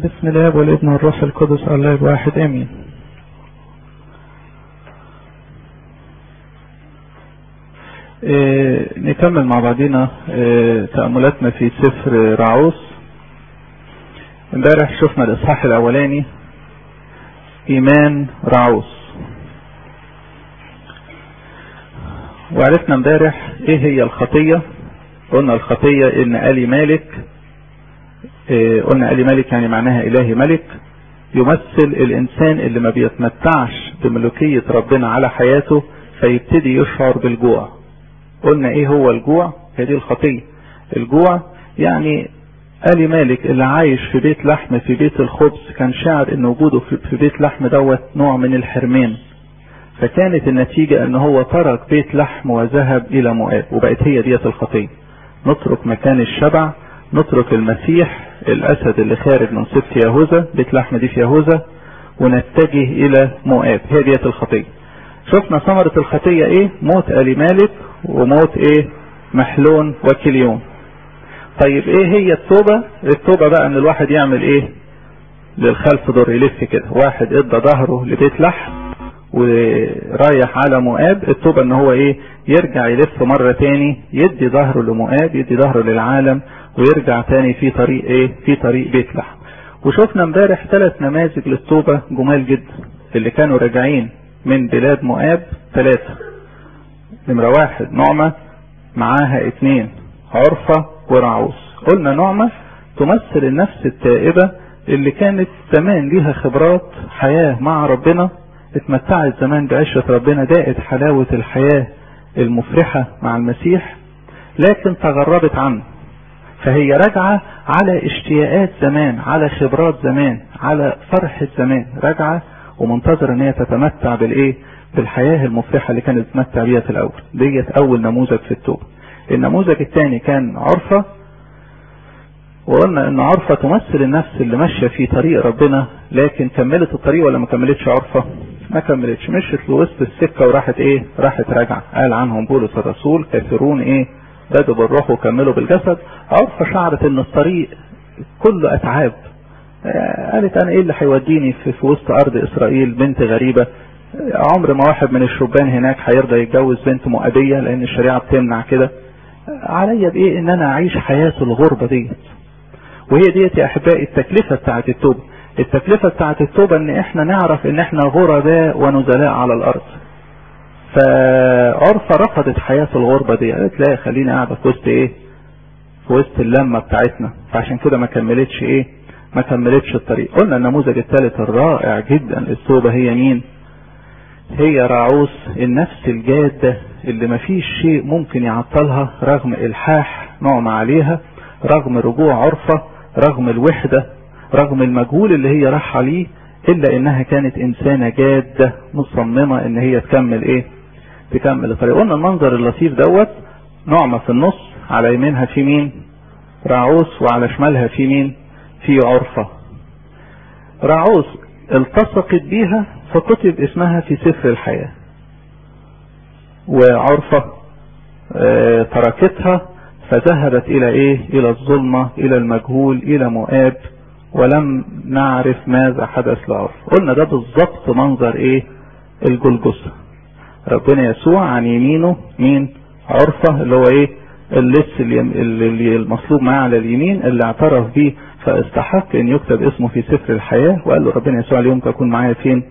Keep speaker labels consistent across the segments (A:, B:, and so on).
A: بسم الله والابن والروح القدس الله الواحد امين إيه نكمل مع بعضنا إيه تأملاتنا في سفر رعوس امبارح شفنا الاصحاح الاولاني ايمان رعوس وعرفنا امبارح ايه هي الخطية قلنا الخطية ان الي مالك إيه قلنا الي مالك يعني معناها الهي ملك يمثل الانسان اللي ما بيتمتعش بملوكية ربنا على حياته فيبتدي يشعر بالجوع قلنا ايه هو الجوع هي دي الخطية الجوع يعني آلي مالك اللي عايش في بيت لحم في بيت الخبز كان شاعر ان وجوده في بيت لحم دوت نوع من الحرمان فكانت النتيجة ان هو ترك بيت لحم وذهب الى مؤاب وبقت هي ديت الخطية نترك مكان الشبع نترك المسيح الاسد اللي خارج من سبت يهوذا بيت لحم دي في يهوذا ونتجه الى مؤاب هي ديت الخطية شفنا ثمرة الخطية ايه موت آلي مالك وموت ايه محلون وكليون طيب ايه هي التوبة التوبة بقى ان الواحد يعمل ايه للخلف دور يلف كده واحد ادى ظهره لبيت لحم ورايح على مؤاب التوبة ان هو ايه يرجع يلف مرة تاني يدي ظهره لمؤاب يدي ظهره للعالم ويرجع تاني في طريق ايه في طريق بيت لحم وشفنا امبارح ثلاث نماذج للتوبة جمال جدا اللي كانوا راجعين من بلاد مؤاب ثلاثة نمرة واحد نعمة معاها اتنين عرفة ورعوس قلنا نعمة تمثل النفس التائبة اللي كانت زمان ليها خبرات حياة مع ربنا اتمتعت زمان بعشرة ربنا داقت حلاوة الحياة المفرحة مع المسيح لكن تغربت عنه فهي راجعة على اشتياقات زمان على خبرات زمان على فرحة زمان راجعة ومنتظر ان هي تتمتع بالايه بالحياة المفرحة اللي كانت تتمتع بيها في الاول ديت اول نموذج في التوبة النموذج الثاني كان عرفة وقلنا ان عرفة تمثل النفس اللي ماشية في طريق ربنا لكن كملت الطريق ولا ما كملتش عرفة ما كملتش مشت لوسط السكة وراحت ايه راحت راجعة قال عنهم بولس الرسول كافرون ايه بدوا بالروح وكملوا بالجسد عرفة شعرت ان الطريق كله اتعاب قالت انا ايه اللي هيوديني في, في وسط ارض اسرائيل بنت غريبة عمر ما واحد من الشبان هناك هيرضى يتجوز بنت مؤبية لان الشريعة بتمنع كده عليا بايه ان انا اعيش حياة الغربة ديت وهي ديت يا احبائي التكلفة بتاعت التوبة التكلفة بتاعت التوبة ان احنا نعرف ان احنا غرباء ونزلاء على الارض فعرفة رفضت حياة الغربة دي قالت لا خليني قاعدة في وسط ايه في وسط اللمة بتاعتنا فعشان كده ما كملتش ايه ما كملتش الطريق قلنا النموذج الثالث الرائع جدا للتوبة هي مين هي راعوس النفس الجادة اللي ما فيش شيء ممكن يعطلها رغم الحاح نعمة عليها رغم رجوع عرفة رغم الوحدة رغم المجهول اللي هي راح عليه الا انها كانت انسانة جادة مصممة ان هي تكمل ايه تكمل الطريق قلنا المنظر اللطيف دوت نعمة في النص على يمينها في مين راعوس وعلى شمالها في مين في عرفة راعوس التصقت بيها فكتب اسمها في سفر الحياة وعرفة اه تركتها فذهبت الى ايه الى الظلمة الى المجهول الى مؤاب ولم نعرف ماذا حدث لعرف قلنا ده بالظبط منظر ايه الجلجسة ربنا يسوع عن يمينه مين عرفة اللي هو ايه اللص اللي المصلوب معاه على اليمين اللي اعترف بيه فاستحق ان يكتب اسمه في سفر الحياة وقال له ربنا يسوع اليوم تكون معايا فين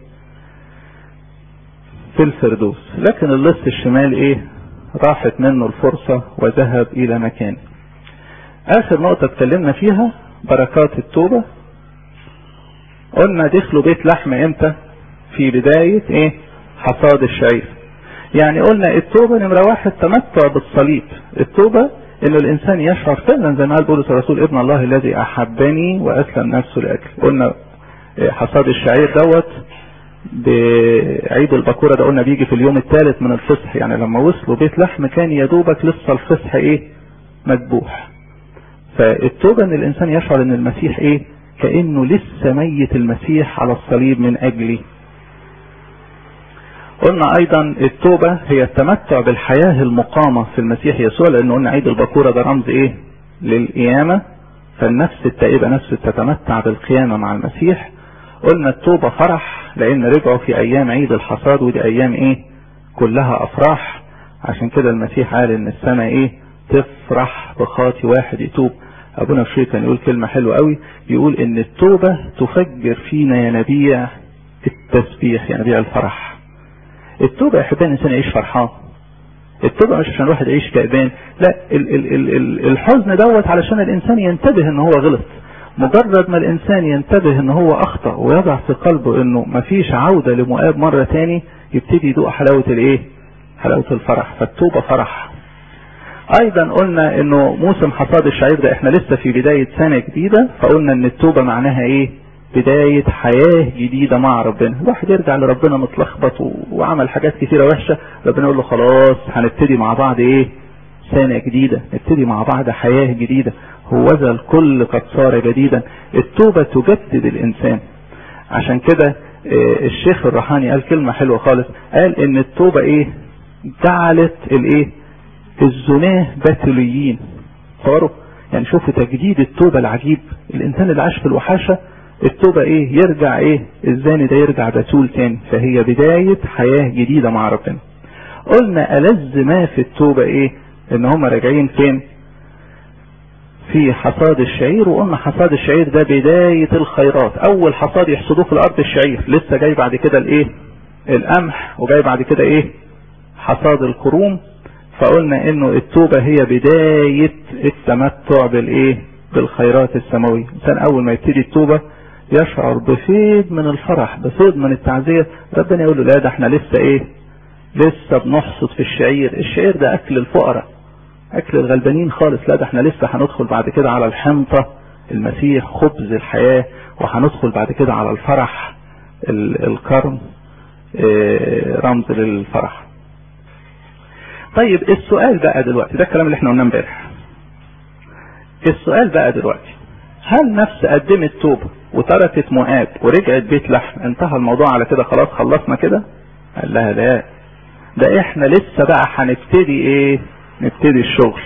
A: في الفردوس لكن اللص الشمال ايه راحت منه الفرصة وذهب الى مكانه اخر نقطة اتكلمنا فيها بركات التوبة قلنا دخلوا بيت لحم امتى في بداية ايه حصاد الشعير يعني قلنا التوبة نمرة واحد تمتع بالصليب التوبة ان الانسان يشعر فعلا زي ما قال بولس الرسول ابن الله الذي احبني واسلم نفسه لاجل قلنا حصاد الشعير دوت بعيد البكورة ده قلنا بيجي في اليوم الثالث من الفصح يعني لما وصلوا بيت لحم كان يدوبك لسه الفصح ايه مذبوح فالتوبة ان الانسان يشعر ان المسيح ايه كأنه لسه ميت المسيح على الصليب من اجلي قلنا ايضا التوبة هي التمتع بالحياة المقامة في المسيح يسوع لان قلنا عيد البكورة ده رمز ايه للقيامة فالنفس التائبة نفس تتمتع بالقيامة مع المسيح قلنا التوبة فرح لان رجعوا في ايام عيد الحصاد ودي ايام ايه كلها افراح عشان كده المسيح قال ان السنة ايه تفرح بخاطي واحد يتوب ابونا بشير كان يقول كلمة حلوة قوي يقول ان التوبة تفجر فينا ينابيع التسبيح ينابيع الفرح التوبة يا احبائي الانسان يعيش فرحان التوبة مش عشان الواحد يعيش كأبان لا ال ال ال ال الحزن دوت علشان الانسان ينتبه ان هو غلط مجرد ما الانسان ينتبه ان هو اخطأ ويضع في قلبه انه مفيش عودة لمؤاب مرة تاني يبتدي يدوق حلاوة الايه حلاوة الفرح فالتوبة فرح ايضا قلنا انه موسم حصاد الشعير ده احنا لسه في بداية سنة جديدة فقلنا ان التوبة معناها ايه بداية حياة جديدة مع ربنا الواحد يرجع لربنا متلخبط وعمل حاجات كثيرة وحشة ربنا يقول له خلاص هنبتدي مع بعض ايه سنة جديدة نبتدي مع بعض حياة جديدة هوذا الكل قد صار جديدا التوبة تجدد الانسان عشان كده الشيخ الرحاني قال كلمة حلوة خالص قال ان التوبة ايه جعلت الايه الزناه بتوليين تصوروا يعني شوفوا تجديد التوبة العجيب الانسان اللي عاش في الوحاشة التوبة ايه يرجع ايه الزاني ده يرجع بتول تاني فهي بداية حياة جديدة مع ربنا قلنا ألذ ما في التوبة ايه ان هم راجعين فين في حصاد الشعير وقلنا حصاد الشعير ده بداية الخيرات اول حصاد يحصدوه في الارض الشعير لسه جاي بعد كده الايه القمح وجاي بعد كده ايه حصاد الكروم فقلنا انه التوبة هي بداية التمتع بالايه بالخيرات السماوية الانسان اول ما يبتدي التوبة يشعر بفيض من الفرح بفيض من التعزية ربنا يقول له لا ده احنا لسه ايه لسه بنحصد في الشعير الشعير ده اكل الفقراء اكل الغلبانين خالص لا ده احنا لسه هندخل بعد كده على الحنطة المسيح خبز الحياة وهندخل بعد كده على الفرح الكرم اه رمز للفرح طيب السؤال بقى دلوقتي ده الكلام اللي احنا قلناه امبارح السؤال بقى دلوقتي هل نفس قدمت توبة وتركت مؤاب ورجعت بيت لحم انتهى الموضوع على كده خلاص خلصنا كده قال لها لا ده احنا لسه بقى هنبتدي ايه نبتدي الشغل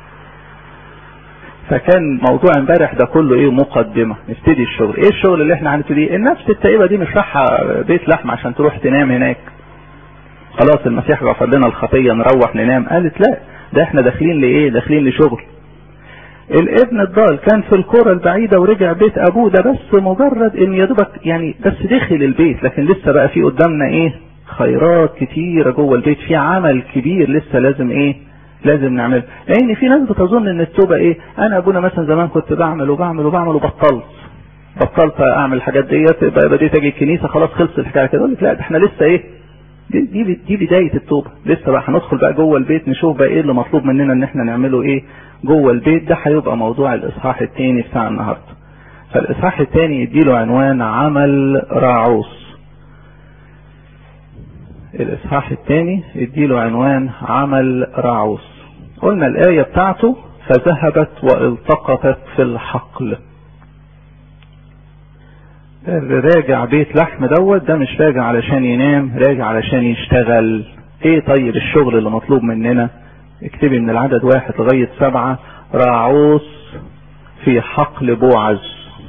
A: فكان موضوع امبارح ده كله ايه مقدمة نبتدي الشغل ايه الشغل اللي احنا هنبتديه النفس التائبة دي مش رايحة بيت لحم عشان تروح تنام هناك خلاص المسيح غفر لنا الخطية نروح ننام قالت لا ده احنا داخلين لايه داخلين لشغل الابن الضال كان في الكرة البعيدة ورجع بيت ابوه ده بس مجرد ان يدوبك يعني بس دخل البيت لكن لسه بقى في قدامنا ايه خيرات كتيرة جوه البيت في عمل كبير لسه لازم ايه لازم نعمله لان في ناس بتظن ان التوبة ايه انا ابونا مثلا زمان كنت بعمل وبعمل وبعمل وبطلت بطلت اعمل الحاجات ديت بديت اجي الكنيسة خلاص خلصت الحكاية كده اقول لك لا ده احنا لسه ايه دي, دي, دي بداية التوبة لسه بقى هندخل بقى جوه البيت نشوف بقى ايه اللي مطلوب مننا ان احنا نعمله ايه جوه البيت ده هيبقى موضوع الاصحاح الثاني بتاع النهارده فالاصحاح الثاني يديله عنوان عمل راعوس الاصحاح الثاني يديله عنوان عمل راعوس قلنا الايه بتاعته فذهبت والتقطت في الحقل راجع بيت لحم دوت ده مش راجع علشان ينام راجع علشان يشتغل ايه طيب الشغل اللي مطلوب مننا اكتبي من العدد واحد لغاية سبعة راعوس في حقل بوعز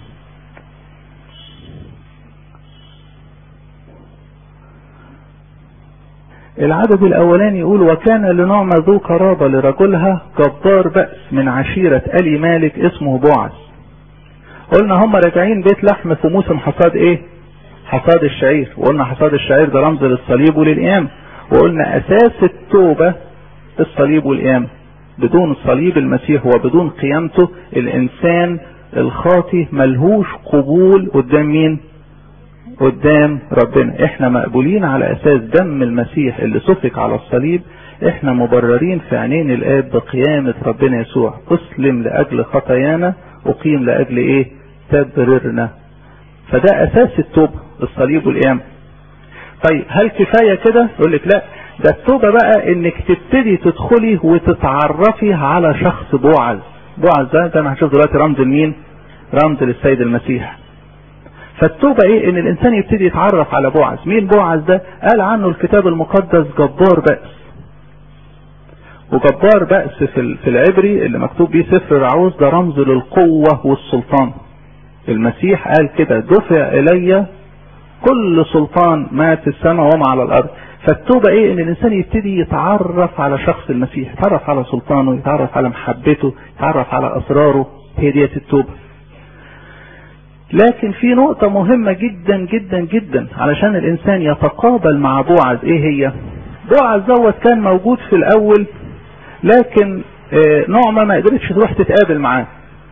A: العدد الاولاني يقول وكان لنعمة ذو قرابة لرجلها جبار بأس من عشيرة ألي مالك اسمه بوعز قلنا هم راجعين بيت لحم في موسم حصاد ايه حصاد الشعير وقلنا حصاد الشعير ده رمز للصليب وللقيام وقلنا اساس التوبة الصليب والقيام بدون الصليب المسيح وبدون قيامته الانسان الخاطي ملهوش قبول قدام مين قدام ربنا احنا مقبولين على اساس دم المسيح اللي سفك على الصليب احنا مبررين في عينين الاب بقيامة ربنا يسوع اسلم لاجل خطايانا اقيم لاجل ايه تبررنا فده اساس التوبة الصليب والقيام طيب هل كفاية كده يقول لك لا ده التوبة بقى انك تبتدي تدخلي وتتعرفي على شخص بوعز بوعز ده زي ما هنشوف دلوقتي رمز لمين رمز للسيد المسيح فالتوبة ايه ان الانسان يبتدي يتعرف على بوعز مين بوعز ده قال عنه الكتاب المقدس جبار بأس وجبار بأس في في العبري اللي مكتوب بيه سفر العوز ده رمز للقوة والسلطان المسيح قال كده دفع إلي كل سلطان ما في السماء وما على الأرض فالتوبة ايه ان الانسان يبتدي يتعرف على شخص المسيح يتعرف على سلطانه يتعرف على محبته يتعرف على اسراره هي ديت التوبة لكن في نقطة مهمة جدا جدا جدا علشان الانسان يتقابل مع بوعز ايه هي بوعز دوت كان موجود في الاول لكن نعمة ما قدرتش تروح تتقابل معاه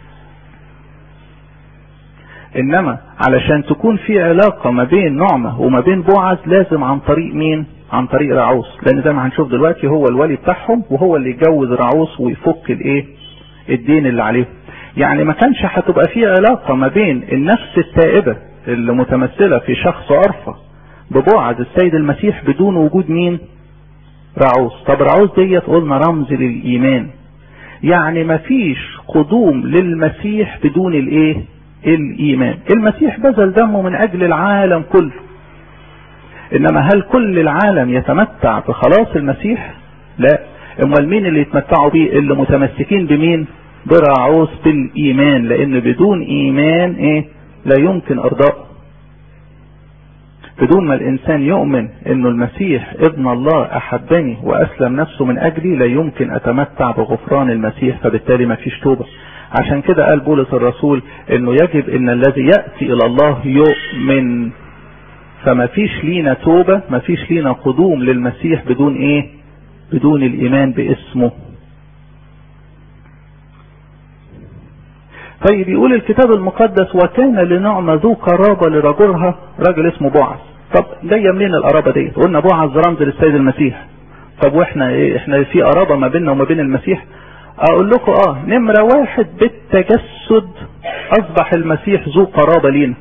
A: انما علشان تكون في علاقة ما بين نعمة وما بين بوعز لازم عن طريق مين عن طريق رعوس لان زي ما هنشوف دلوقتي هو الولي بتاعهم وهو اللي يتجوز رعوس ويفك الايه الدين اللي عليه يعني ما كانش هتبقى في علاقة ما بين النفس التائبة اللي متمثلة في شخص عرفة ببوعز السيد المسيح بدون وجود مين رعوس طب رعوس ديت قلنا رمز للايمان يعني ما فيش قدوم للمسيح بدون الايه الايمان المسيح بذل دمه من اجل العالم كله انما هل كل العالم يتمتع بخلاص المسيح لا امال مين اللي يتمتعوا بيه اللي متمسكين بمين برعوس بالايمان لان بدون ايمان ايه لا يمكن ارضاء بدون ما الانسان يؤمن انه المسيح ابن الله احبني واسلم نفسه من اجلي لا يمكن اتمتع بغفران المسيح فبالتالي ما فيش توبه عشان كده قال بولس الرسول انه يجب ان الذي ياتي الى الله يؤمن فما فيش لينا توبة ما فيش لينا قدوم للمسيح بدون ايه بدون الايمان باسمه طيب يقول الكتاب المقدس وكان لنعمة ذو قرابة لرجلها راجل اسمه بوعز طب جاية منين القرابة دي قلنا بوعز رمز للسيد المسيح طب واحنا ايه احنا في قرابة ما بيننا وما بين المسيح اقول لكم اه نمرة واحد بالتجسد اصبح المسيح ذو قرابة لينا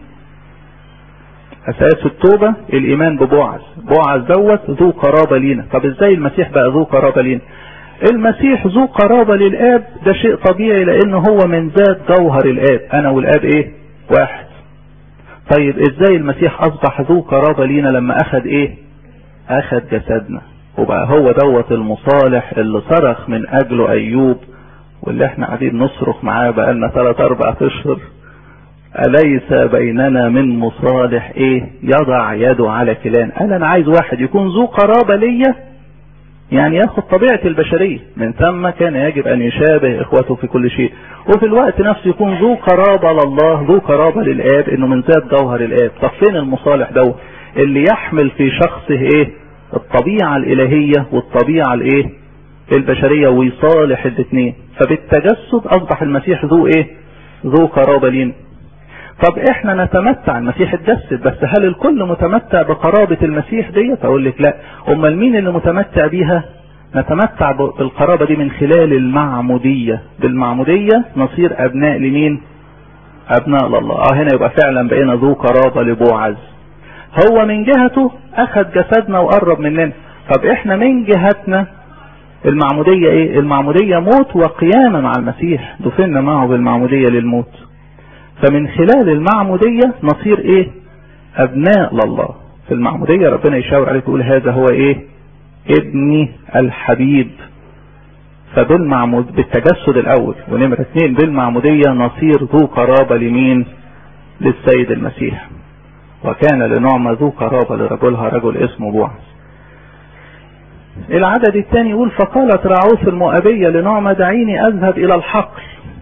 A: اساس التوبة الايمان ببوعز بوعز دوت ذو قرابة لينا طب ازاي المسيح بقى ذو قرابة لينا المسيح ذو قرابة للاب ده شيء طبيعي لان هو من ذات جوهر الاب انا والاب ايه واحد طيب ازاي المسيح اصبح ذو قرابة لينا لما اخد ايه اخد جسدنا وبقى هو دوت المصالح اللي صرخ من اجله ايوب واللي احنا قاعدين نصرخ معاه بقالنا ثلاث اربع اشهر أليس بيننا من مصالح إيه يضع يده على كلان قال أنا عايز واحد يكون ذو قرابة ليا يعني ياخد طبيعة البشرية من ثم كان يجب أن يشابه إخوته في كل شيء وفي الوقت نفسه يكون ذو قرابة لله ذو قرابة للآب إنه من ذات جوهر الآب طب فين المصالح دوت اللي يحمل في شخصه إيه الطبيعة الإلهية والطبيعة الإيه البشرية ويصالح الاثنين فبالتجسد أصبح المسيح ذو إيه ذو قرابة لينا طب احنا نتمتع المسيح اتجسد بس هل الكل متمتع بقرابة المسيح ديت اقول لك لا امال مين اللي متمتع بيها نتمتع بالقرابة دي من خلال المعمودية بالمعمودية نصير ابناء لمين ابناء لله اه هنا يبقى فعلا بقينا ذو قرابة لبوعز هو من جهته اخذ جسدنا وقرب مننا طب احنا من جهتنا المعمودية ايه المعمودية موت وقيامة مع المسيح دفنا معه بالمعمودية للموت فمن خلال المعمودية نصير ايه ابناء لله في المعمودية ربنا يشاور عليك يقول هذا هو ايه ابني الحبيب فبالمعمود بالتجسد الاول ونمرة اثنين بالمعمودية نصير ذو قرابة لمين للسيد المسيح وكان لنعمة ذو قرابة لرجلها رجل اسمه بوعز العدد الثاني يقول فقالت راعوث المؤبية لنعمة دعيني اذهب الى الحقل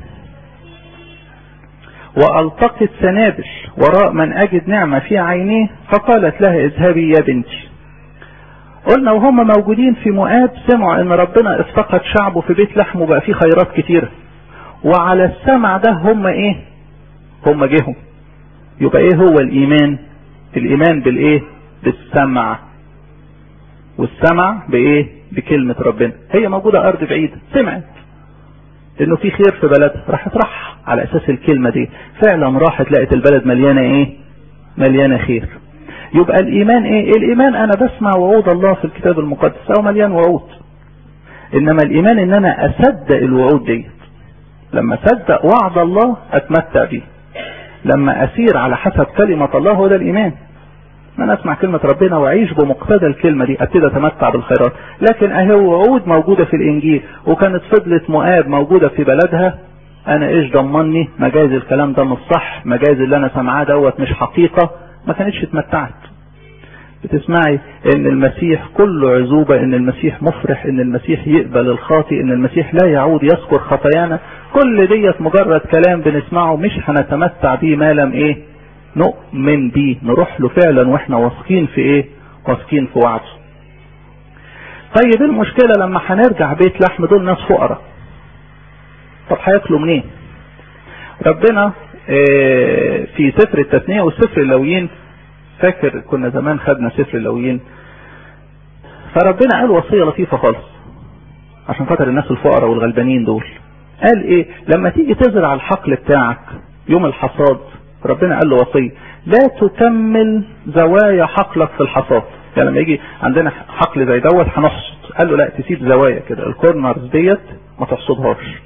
A: والتقط سنابل وراء من اجد نعمة في عينيه فقالت لها اذهبي يا بنتي قلنا وهم موجودين في مؤاب سمعوا ان ربنا افتقد شعبه في بيت لحم وبقى فيه خيرات كتيرة وعلى السمع ده هم ايه هم جيهم يبقى ايه هو الايمان الايمان بالايه بالسمع والسمع بايه بكلمة ربنا هي موجودة ارض بعيدة سمعت انه في خير في بلدها راحت راح على اساس الكلمة دي فعلا راحت لقت البلد مليانة ايه مليانة خير يبقى الايمان ايه الايمان انا بسمع وعود الله في الكتاب المقدس او مليان وعود انما الايمان ان انا اصدق الوعود دي لما اصدق وعد الله اتمتع بيه لما اسير على حسب كلمة الله هو ده الايمان ما انا اسمع كلمة ربنا واعيش بمقتضى الكلمة دي ابتدي اتمتع بالخيرات لكن اهي وعود موجودة في الانجيل وكانت فضلة مؤاب موجودة في بلدها انا ايش ضمني مجاز الكلام ده مش صح مجاز اللي انا سامعاه دوت مش حقيقة ما كانتش اتمتعت بتسمعي ان المسيح كله عزوبة ان المسيح مفرح ان المسيح يقبل الخاطئ ان المسيح لا يعود يذكر خطايانا كل ديت مجرد كلام بنسمعه مش هنتمتع بيه ما لم ايه نؤمن بيه نروح له فعلا واحنا واثقين في ايه واثقين في وعده طيب المشكلة لما هنرجع بيت لحم دول ناس فقراء طب هياكلوا منين ربنا اه في سفر التثنية والسفر اللويين فاكر كنا زمان خدنا سفر اللويين فربنا قال وصية لطيفة خالص عشان خاطر الناس الفقراء والغلبانين دول قال ايه لما تيجي تزرع الحقل بتاعك يوم الحصاد ربنا قال له وصية لا تكمل زوايا حقلك في الحصاد يعني لما يجي عندنا حقل زي دوت هنحصد قال له لا تسيب زوايا كده الكورنرز ديت ما تحصدهاش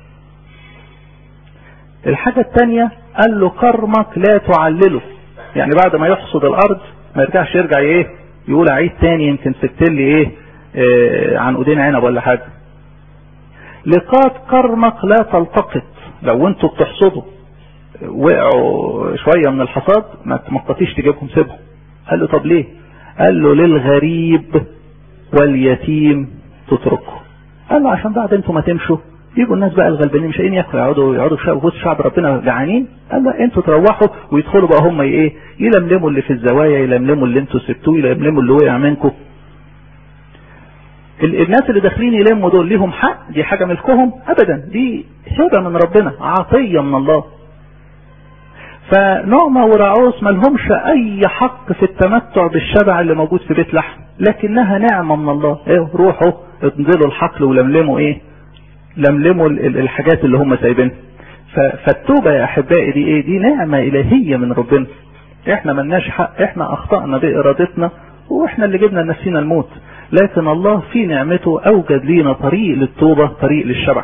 A: الحاجة التانية قال له كرمك لا تعلله يعني بعد ما يحصد الارض ما يرجعش يرجع ايه يقول اعيد تاني يمكن سبت لي ايه, إيه عن ايدين عنب ولا حاجة لقات كرمك لا تلتقط لو انتوا بتحصدوا وقعوا شوية من الحصاد ما تمططيش تجيبهم سيبهم قال له طب ليه قال له للغريب واليتيم تتركه قال له عشان بعد انتوا ما تمشوا يجوا الناس بقى الغلبانين مش قايلين ياكلوا يقعدوا يقعدوا في وسط شعب ربنا جعانين قال لا انتوا تروحوا ويدخلوا بقى هم ايه يلملموا اللي في الزوايا يلملموا اللي انتوا سبتوه يلملموا اللي وقع منكم الناس اللي داخلين يلموا دول ليهم حق دي حاجه ملكهم ابدا دي هبه من ربنا عطيه من الله فنعمة ورعوس ما لهمش اي حق في التمتع بالشبع اللي موجود في بيت لحم لكنها نعمة من الله ايه روحوا انزلوا الحقل ولملموا ايه لملموا الحاجات اللي هم سايبينها فالتوبة يا احبائي دي ايه دي نعمة الهية من ربنا احنا ملناش حق احنا اخطأنا بارادتنا واحنا اللي جبنا لنفسنا الموت لكن الله في نعمته اوجد لينا طريق للتوبة طريق للشبع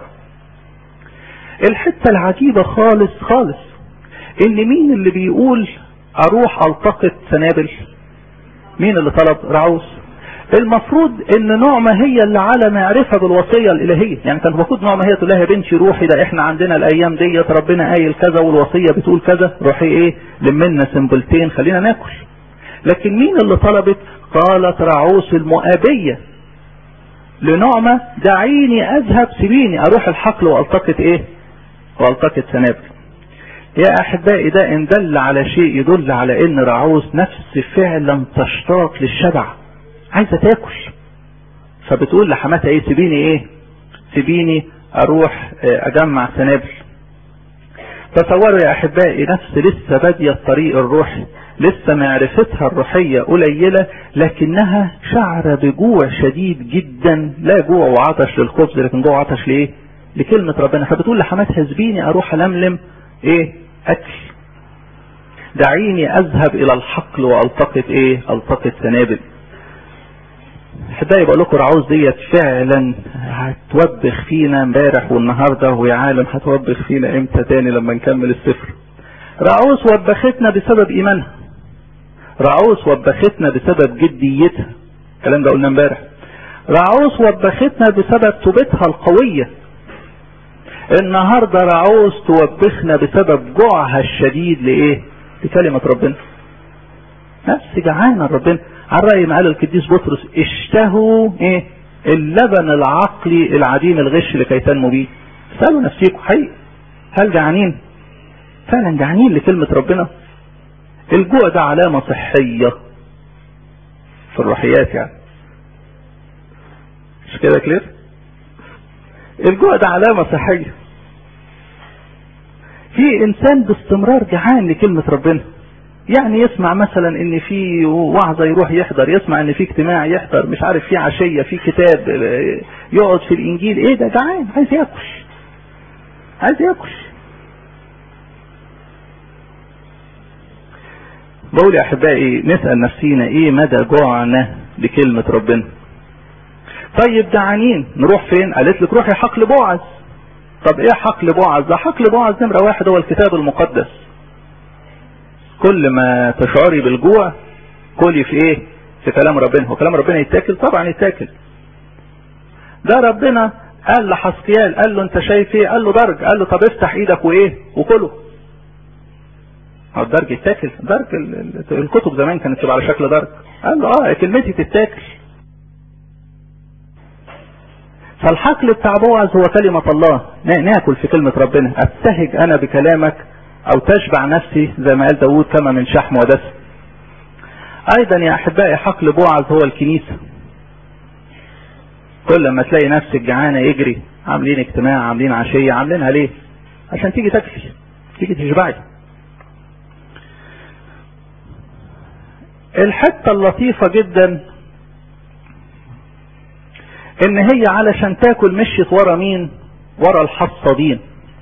A: الحتة العجيبة خالص خالص ان مين اللي بيقول اروح التقط سنابل مين اللي طلب رعوس المفروض ان نعمة هي اللي على معرفة بالوصية الالهية يعني كان المفروض نعمة هي تقول لها يا بنتي روحي ده احنا عندنا الايام ديت ربنا قايل كذا والوصية بتقول كذا روحي ايه لمنا سنبلتين خلينا ناكل لكن مين اللي طلبت قالت رعوس المؤابية لنعمة دعيني اذهب سيبيني اروح الحقل والتقط ايه والتقط سنابل يا احبائي ده ان دل على شيء يدل على ان رعوس نفس فعلا تشتاق للشبع عايزة تاكل فبتقول لحماتها ايه سيبيني ايه سيبيني اروح اجمع سنابل تصوروا يا احبائي نفس لسه بادية الطريق الروحي لسه معرفتها الروحية قليلة لكنها شعر بجوع شديد جدا لا جوع وعطش للخبز لكن جوع وعطش لايه لكلمة ربنا فبتقول لحماتها سيبيني اروح الملم ايه اكل دعيني اذهب الى الحقل والتقط ايه التقط سنابل احبائي بقول لكم رعوز ديت فعلا هتوبخ فينا امبارح والنهارده ويا عالم هتوبخ فينا امتى تاني لما نكمل السفر رعوز وبختنا بسبب ايمانها رعوز وبختنا بسبب جديتها الكلام ده قلنا امبارح رعوز وبختنا بسبب توبتها القويه النهارده رعوز توبخنا بسبب جوعها الشديد لايه لكلمه ربنا نفس جعانه ربنا على رأي ما قال القديس بطرس اشتهوا ايه اللبن العقلي العديم الغش لكي تنمو بيه سألوا نفسيكم حقيقي هل جعانين فعلا جعانين لكلمة ربنا الجوع ده علامة صحية في الروحيات يعني مش كده كلير الجوع ده علامة صحية في انسان باستمرار جعان لكلمة ربنا يعني يسمع مثلا ان في وعظة يروح يحضر يسمع ان في اجتماع يحضر مش عارف في عشية في كتاب يقعد في الانجيل ايه ده جعان عايز ياكل عايز ياكل بقول يا احبائي نسأل نفسينا ايه مدى جوعنا لكلمة ربنا طيب جعانين نروح فين قالت لك روحي حقل بوعز طب ايه حقل بوعز ده حقل بوعز نمرة واحد هو الكتاب المقدس كل ما تشعري بالجوع كلي في ايه في كلام ربنا هو كلام ربنا يتاكل طبعا يتاكل ده ربنا قال لحسقيال قال له انت شايف ايه قال له درج قال له طب افتح ايدك وايه وكله هو الدرج يتاكل درج الكتب زمان كانت تبقى على شكل درج قال له اه كلمتي تتاكل فالحقل بتاع بوعز هو كلمة الله ناكل في كلمة ربنا ابتهج انا بكلامك او تشبع نفسي زي ما قال داود كما من شحم ودسم ايضا يا احبائي حقل بوعز هو الكنيسة كل ما تلاقي نفسك جعانة يجري عاملين اجتماع عاملين عشية عاملينها ليه عشان تيجي تاكلي تيجي تشبعي الحتة اللطيفة جدا ان هي علشان تاكل مشيت ورا مين ورا الحصادين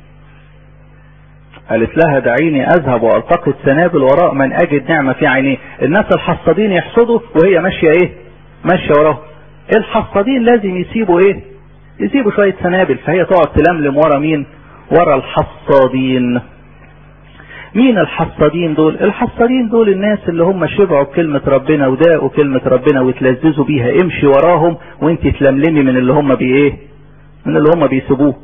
A: قالت لها دعيني اذهب والتقط سنابل وراء من اجد نعمة في عينيه الناس الحصادين يحصدوا وهي ماشية ايه ماشية وراه الحصادين لازم يسيبوا ايه يسيبوا شوية سنابل فهي تقعد تلملم ورا مين ورا الحصادين مين الحصادين دول الحصادين دول الناس اللي هم شبعوا بكلمة ربنا وداقوا كلمة ربنا وتلذذوا بيها امشي وراهم وانت تلملمي من اللي هم بي ايه من اللي هم بيسيبوه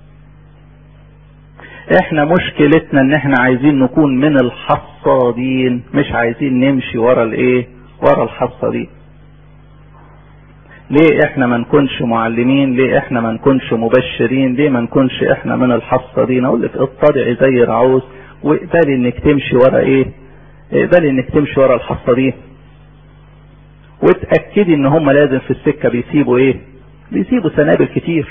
A: احنا مشكلتنا ان احنا عايزين نكون من الحصادين مش عايزين نمشي ورا الايه ورا الحصادين ليه احنا ما نكونش معلمين ليه احنا ما نكونش مبشرين ليه ما نكونش احنا من الحصادين اقول لك اطلعي زي رعوز واقبلي انك تمشي ورا ايه اقبلي انك تمشي ورا الحصادين وتأكدي ان هم لازم في السكة بيسيبوا ايه بيسيبوا سنابل كتير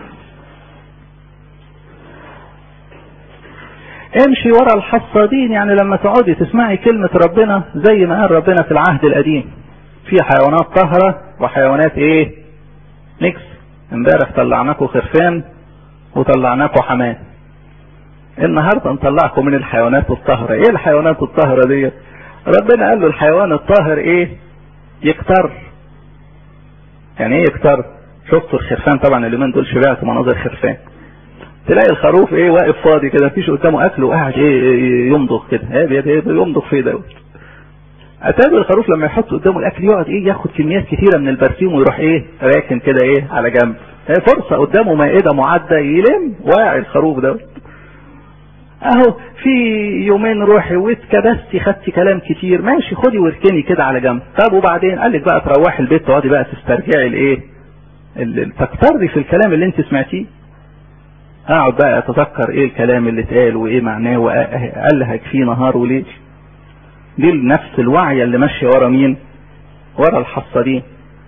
A: امشي ورا الحصادين يعني لما تقعدي تسمعي كلمة ربنا زي ما قال ربنا في العهد القديم في حيوانات طاهرة وحيوانات ايه نكس امبارح طلعناكم خرفان وطلعناكم حمام النهارده نطلعكم من الحيوانات الطاهرة ايه الحيوانات الطاهرة دي ربنا قال له الحيوان الطاهر ايه يكتر يعني ايه يكتر شفتوا الخرفان طبعا اليومين دول شبعت مناظر خرفان تلاقي الخروف ايه واقف فاضي كده مفيش قدامه اكل وقاعد ايه يمضغ كده ايه يمضغ فيه دوت اتابع الخروف لما يحط قدامه الاكل يقعد ايه ياخد كميات كتيره من البرسيم ويروح ايه راكن كده ايه على جنب هي فرصه قدامه مائده معده يلم واعي الخروف دوت اهو في يومين روحي واتكبستي خدتي كلام كتير ماشي خدي واركني كده على جنب طب وبعدين قال لك بقى تروحي البيت تقعدي بقى تسترجعي الايه تكتري في الكلام اللي انت سمعتيه اقعد بقى اتذكر ايه الكلام اللي اتقال وايه معناه والهج فيه نهار وليل دي نفس الوعي اللي ماشيه ورا مين ورا الحصادين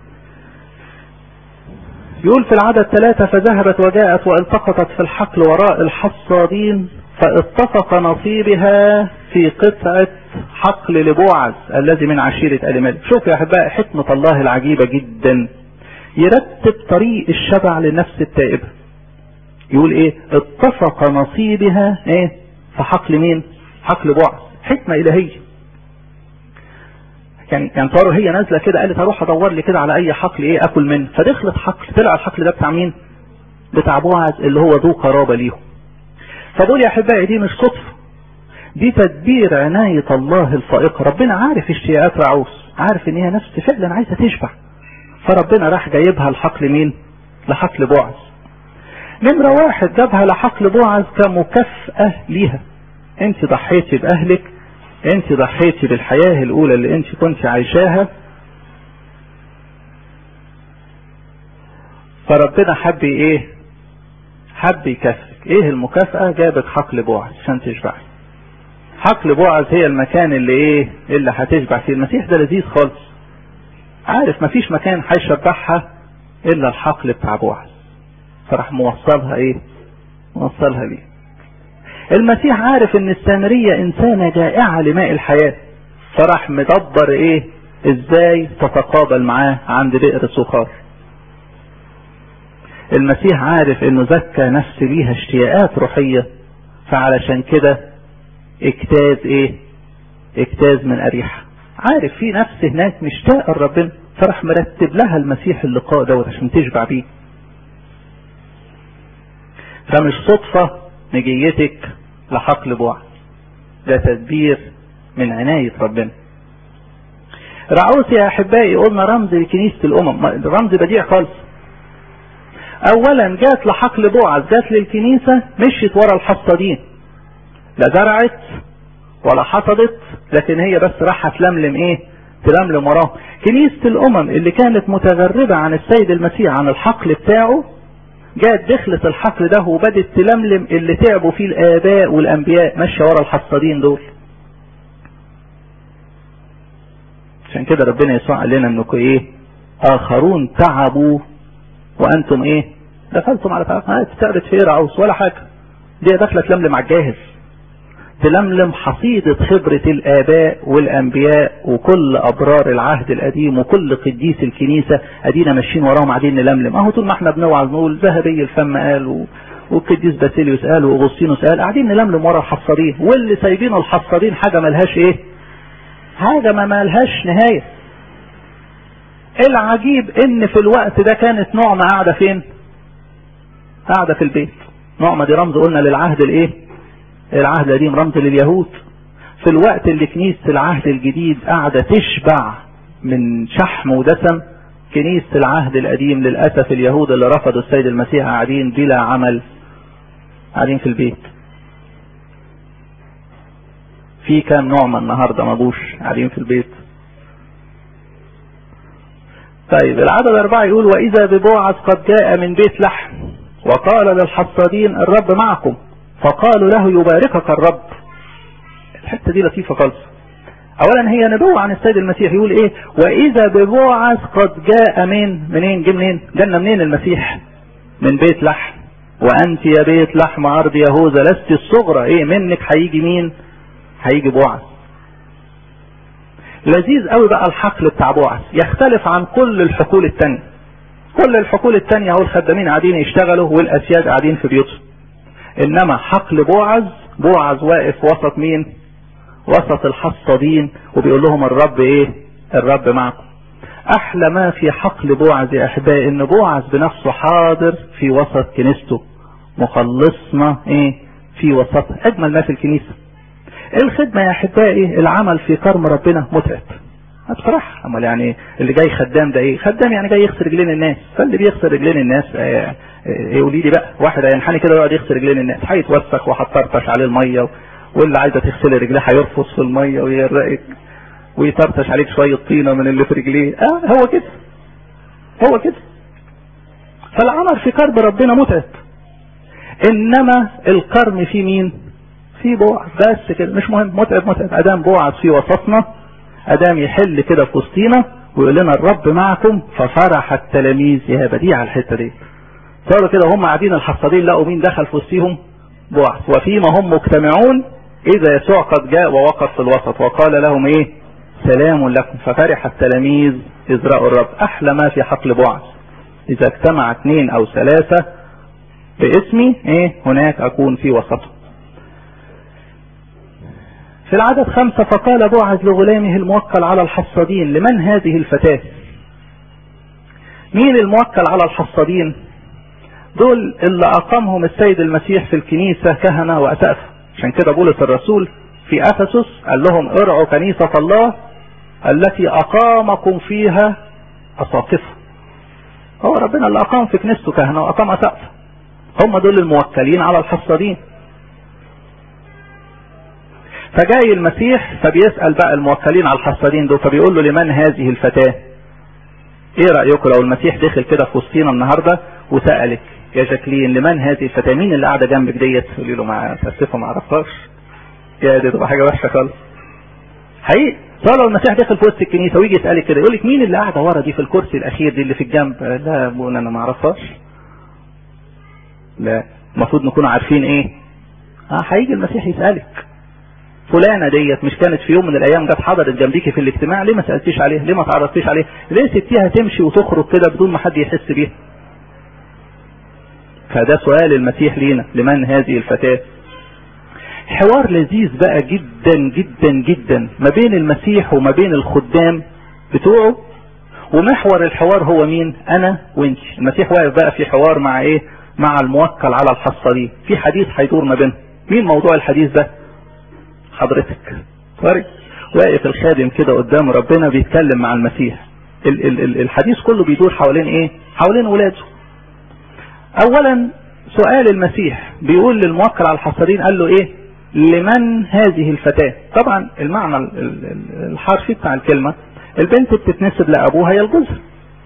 A: يقول في العدد ثلاثة فذهبت وجاءت والتقطت في الحقل وراء الحصادين فاتفق نصيبها في قطعة حقل لبوعز الذي من عشيرة آل مالك شوف يا أحباء حكمة الله العجيبة جدا يرتب طريق الشبع للنفس التائبة يقول ايه اتفق نصيبها ايه في حقل مين حقل بوعز حكمة إلهية يعني يعني صاروا هي نازلة كده قالت هروح ادور لي كده على اي حقل ايه اكل منه فدخلت حقل طلع الحقل ده بتاع مين بتاع بوعز اللي هو ذو قرابة ليهم فبقول يا احبائي دي مش صدفة دي تدبير عناية الله الفائقة ربنا عارف اشتياقات رعوس عارف ان هي نفس فعلا عايزة تشبع فربنا راح جايبها لحقل مين لحقل بوعز نمرة واحد جابها لحقل بوعز كمكافأة ليها انت ضحيتي باهلك انت ضحيتي بالحياة الاولى اللي انت كنت عايشاها فربنا حب ايه حب يكافئك ايه المكافأة جابت حقل بوعز عشان تشبعي حقل بوعز هي المكان اللي ايه اللي هتشبع فيه المسيح ده لذيذ خالص عارف مفيش مكان هيشبعها الا الحقل بتاع بوعز فراح موصلها ايه موصلها ليه المسيح عارف ان السامرية انسانة جائعة لماء الحياة فراح مدبر ايه ازاي تتقابل معاه عند بئر سخار المسيح عارف انه زكى نفس ليها اشتياقات روحية فعلشان كده اجتاز ايه اجتاز من اريحة عارف في نفس هناك مشتاق لربنا فراح مرتب لها المسيح اللقاء دوت عشان تشبع بيه فمش صدفة مجيتك لحقل بوعد ده تدبير من عناية ربنا رعوس يا احبائي قلنا رمز لكنيسة الامم رمز بديع خالص اولا جات لحقل بوعز جات للكنيسة مشيت ورا الحصادين لا زرعت ولا حصدت لكن هي بس راحة تلملم ايه تلملم وراه كنيسة الامم اللي كانت متغربة عن السيد المسيح عن الحقل بتاعه جات دخلت الحقل ده وبدت تلملم اللي تعبوا فيه الاباء والانبياء ماشيه ورا الحصادين دول عشان كده ربنا يسوع قال لنا انكم ايه اخرون تعبوا وانتم ايه دخلتم على تعب ما تعبت في رعوس ولا حاجه دي داخله تلملم على الجاهز تلملم حصيدة خبرة الآباء والأنبياء وكل أبرار العهد القديم وكل قديس الكنيسة أدينا ماشيين وراهم قاعدين نلملم أهو طول ما احنا بنوعظ نقول ذهبي الفم قال و... والقديس باسيليوس قال واغسطينوس قال قاعدين نلملم ورا الحصارين واللي سايبين الحصارين حاجة ملهاش ايه حاجة ما ملهاش نهاية العجيب ان في الوقت ده كانت نعمة قاعدة فين قاعدة في البيت نعمة دي رمز قلنا للعهد الايه العهد القديم رمز لليهود في الوقت اللي كنيسة العهد الجديد قاعدة تشبع من شحم ودسم كنيسة العهد القديم للأسف اليهود اللي رفضوا السيد المسيح قاعدين بلا عمل قاعدين في البيت في كام نعمة النهاردة ما جوش قاعدين في البيت طيب العدد أربعة يقول وإذا ببوعز قد جاء من بيت لحم وقال للحصادين الرب معكم فقالوا له يباركك الرب الحتة دي لطيفة خالص اولا هي نبوة عن السيد المسيح يقول ايه واذا ببوعز قد جاء من منين جه منين جالنا منين المسيح من بيت لحم وانت يا بيت لحم ارض يهوذا لست الصغرى ايه منك هيجي مين هيجي بوعز لذيذ قوي بقى الحقل بتاع بوعز يختلف عن كل الحقول التانية كل الحقول التانية اهو الخدامين قاعدين يشتغلوا والاسياد قاعدين في بيوتهم انما حقل بوعز بوعز واقف وسط مين وسط الحصادين وبيقول لهم الرب ايه الرب معكم احلى ما في حقل بوعز يا احبائي ان بوعز بنفسه حاضر في وسط كنيسته مخلصنا ايه في وسط اجمل ما في الكنيسه الخدمه يا احبائي العمل في كرم ربنا متعب بصراحه امال يعني اللي جاي خدام ده ايه خدام يعني جاي يغسل رجلين الناس فاللي بيغسل رجلين الناس ايه قولي لي بقى واحد هينحني كده يقعد يغسل رجلين الناس هيتوسخ وهتطرطش عليه الميه واللي عايزه تغسل رجليه هيرفص في الميه ويرقك ويطرطش عليك شويه طينه من اللي في رجليه اه هو كده هو كده فالعمل في كرب ربنا متعب انما الكرم في مين في بوعز بس كده مش مهم متعب متعب ادام بوعز في وسطنا ادام يحل كده في وسطينا ويقول لنا الرب معكم ففرح التلاميذ يا بديع الحته دي صاروا كده هم قاعدين الحصادين لقوا مين دخل في وسطهم بوعز وفيما هم مجتمعون اذا يسوع قد جاء ووقف في الوسط وقال لهم ايه سلام لكم ففرح التلاميذ اذ راوا الرب احلى ما في حقل بوعز اذا اجتمع اثنين او ثلاثة باسمي ايه هناك اكون في وسطهم في العدد خمسة فقال بوعز لغلامه الموكل على الحصادين لمن هذه الفتاة مين الموكل على الحصادين دول اللي اقامهم السيد المسيح في الكنيسة كهنة واسقف عشان كده بولس الرسول في افسس قال لهم ارعوا كنيسة الله التي اقامكم فيها اساقفه هو ربنا اللي اقام في كنيسته كهنة واقام اسقف هم دول الموكلين على الحصادين فجاي المسيح فبيسأل بقى الموكلين على الحصادين دول فبيقول له لمن هذه الفتاة ايه رأيكم لو المسيح دخل كده في وسطينا النهاردة وسألك يا جاكلين لمن هذه الفتاة مين اللي قاعدة جنبك ديت تقولي له ما تأسفة ما اعرفهاش يا دي تبقى حاجة وحشة خالص حقيقي لو المسيح دخل في وسط الكنيسة ويجي يسألك كده يقول لك مين اللي قاعدة ورا دي في الكرسي الأخير دي اللي في الجنب لا يا ابونا أنا ما اعرفهاش لا المفروض نكون عارفين ايه اه هيجي المسيح يسألك فلانة ديت مش كانت في يوم من الايام جت حضرت جنبيكي في الاجتماع ليه ما سألتيش عليها ليه ما تعرفتيش عليها ليه سبتيها تمشي وتخرج كده بدون ما حد يحس بيها فده سؤال المسيح لينا لمن هذه الفتاة حوار لذيذ بقى جدا جدا جدا ما بين المسيح وما بين الخدام بتوعه ومحور الحوار هو مين انا وانت المسيح واقف بقى في حوار مع ايه مع الموكل على الحصالين في حديث هيدور ما بينهم مين موضوع الحديث ده حضرتك سوري واقف الخادم كده قدام ربنا بيتكلم مع المسيح ال ال ال الحديث كله بيدور حوالين ايه حوالين ولاده اولا سؤال المسيح بيقول للموكل على الحصرين قال له ايه لمن هذه الفتاة طبعا المعنى الحرفي بتاع الكلمة البنت بتتنسب لابوها يا الجوزها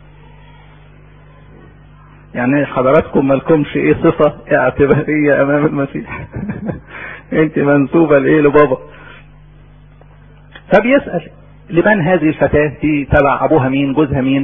A: يعني حضراتكم مالكمش ايه صفة اعتبارية امام المسيح انت منسوبة لايه لبابا فبيسأل لمن هذه الفتاة دي تبع ابوها مين جوزها مين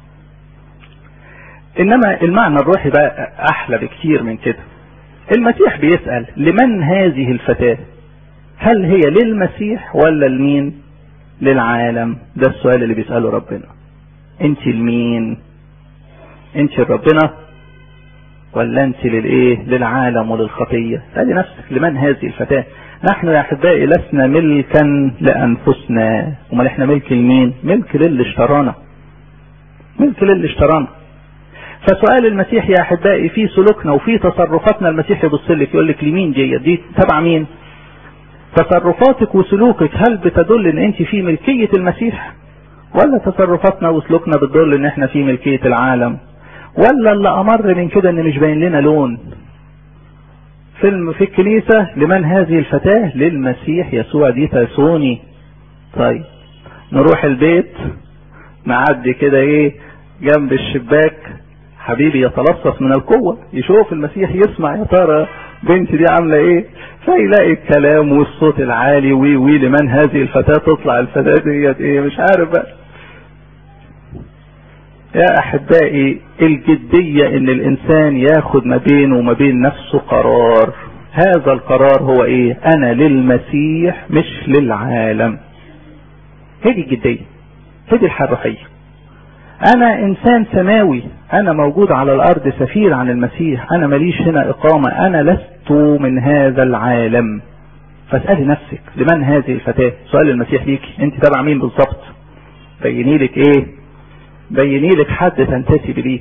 A: انما المعنى الروحي بقى احلى بكتير من كده المسيح بيسأل لمن هذه الفتاة هل هي للمسيح ولا لمين للعالم ده السؤال اللي بيسأله ربنا انت لمين انت لربنا ولا انت للايه للعالم وللخطية ادي نفسك لمن هذه الفتاة نحن يا احبائي لسنا ملكا لانفسنا امال احنا ملك لمين ملك للي اشترانا ملك للي اشترانا فسؤال المسيح يا احبائي في سلوكنا وفي تصرفاتنا المسيح يبص لك يقول لك لمين دي دي تبع مين تصرفاتك وسلوكك هل بتدل ان انت في ملكية المسيح ولا تصرفاتنا وسلوكنا بتدل ان احنا في ملكية العالم ولا اللي امر من كده ان مش باين لنا لون فيلم في الكنيسة لمن هذه الفتاة للمسيح يسوع دي تاسوني طيب نروح البيت نعدي كده ايه جنب الشباك حبيبي يتلصص من القوة يشوف المسيح يسمع يا ترى بنتي دي عاملة ايه فيلاقي الكلام والصوت العالي وي وي لمن هذه الفتاة تطلع الفتاة ديت ايه مش عارف بقى يا احبائي الجدية ان الانسان ياخد ما بينه وما بين نفسه قرار هذا القرار هو ايه انا للمسيح مش للعالم هذه الجدية هذه الحياة الروحية انا انسان سماوي انا موجود على الارض سفير عن المسيح انا ماليش هنا اقامة انا لست من هذا العالم فاسألي نفسك لمن هذه الفتاة سؤال المسيح ليكي انت تبع مين بالظبط بيني لك ايه بيني لك حد تنتسب ليه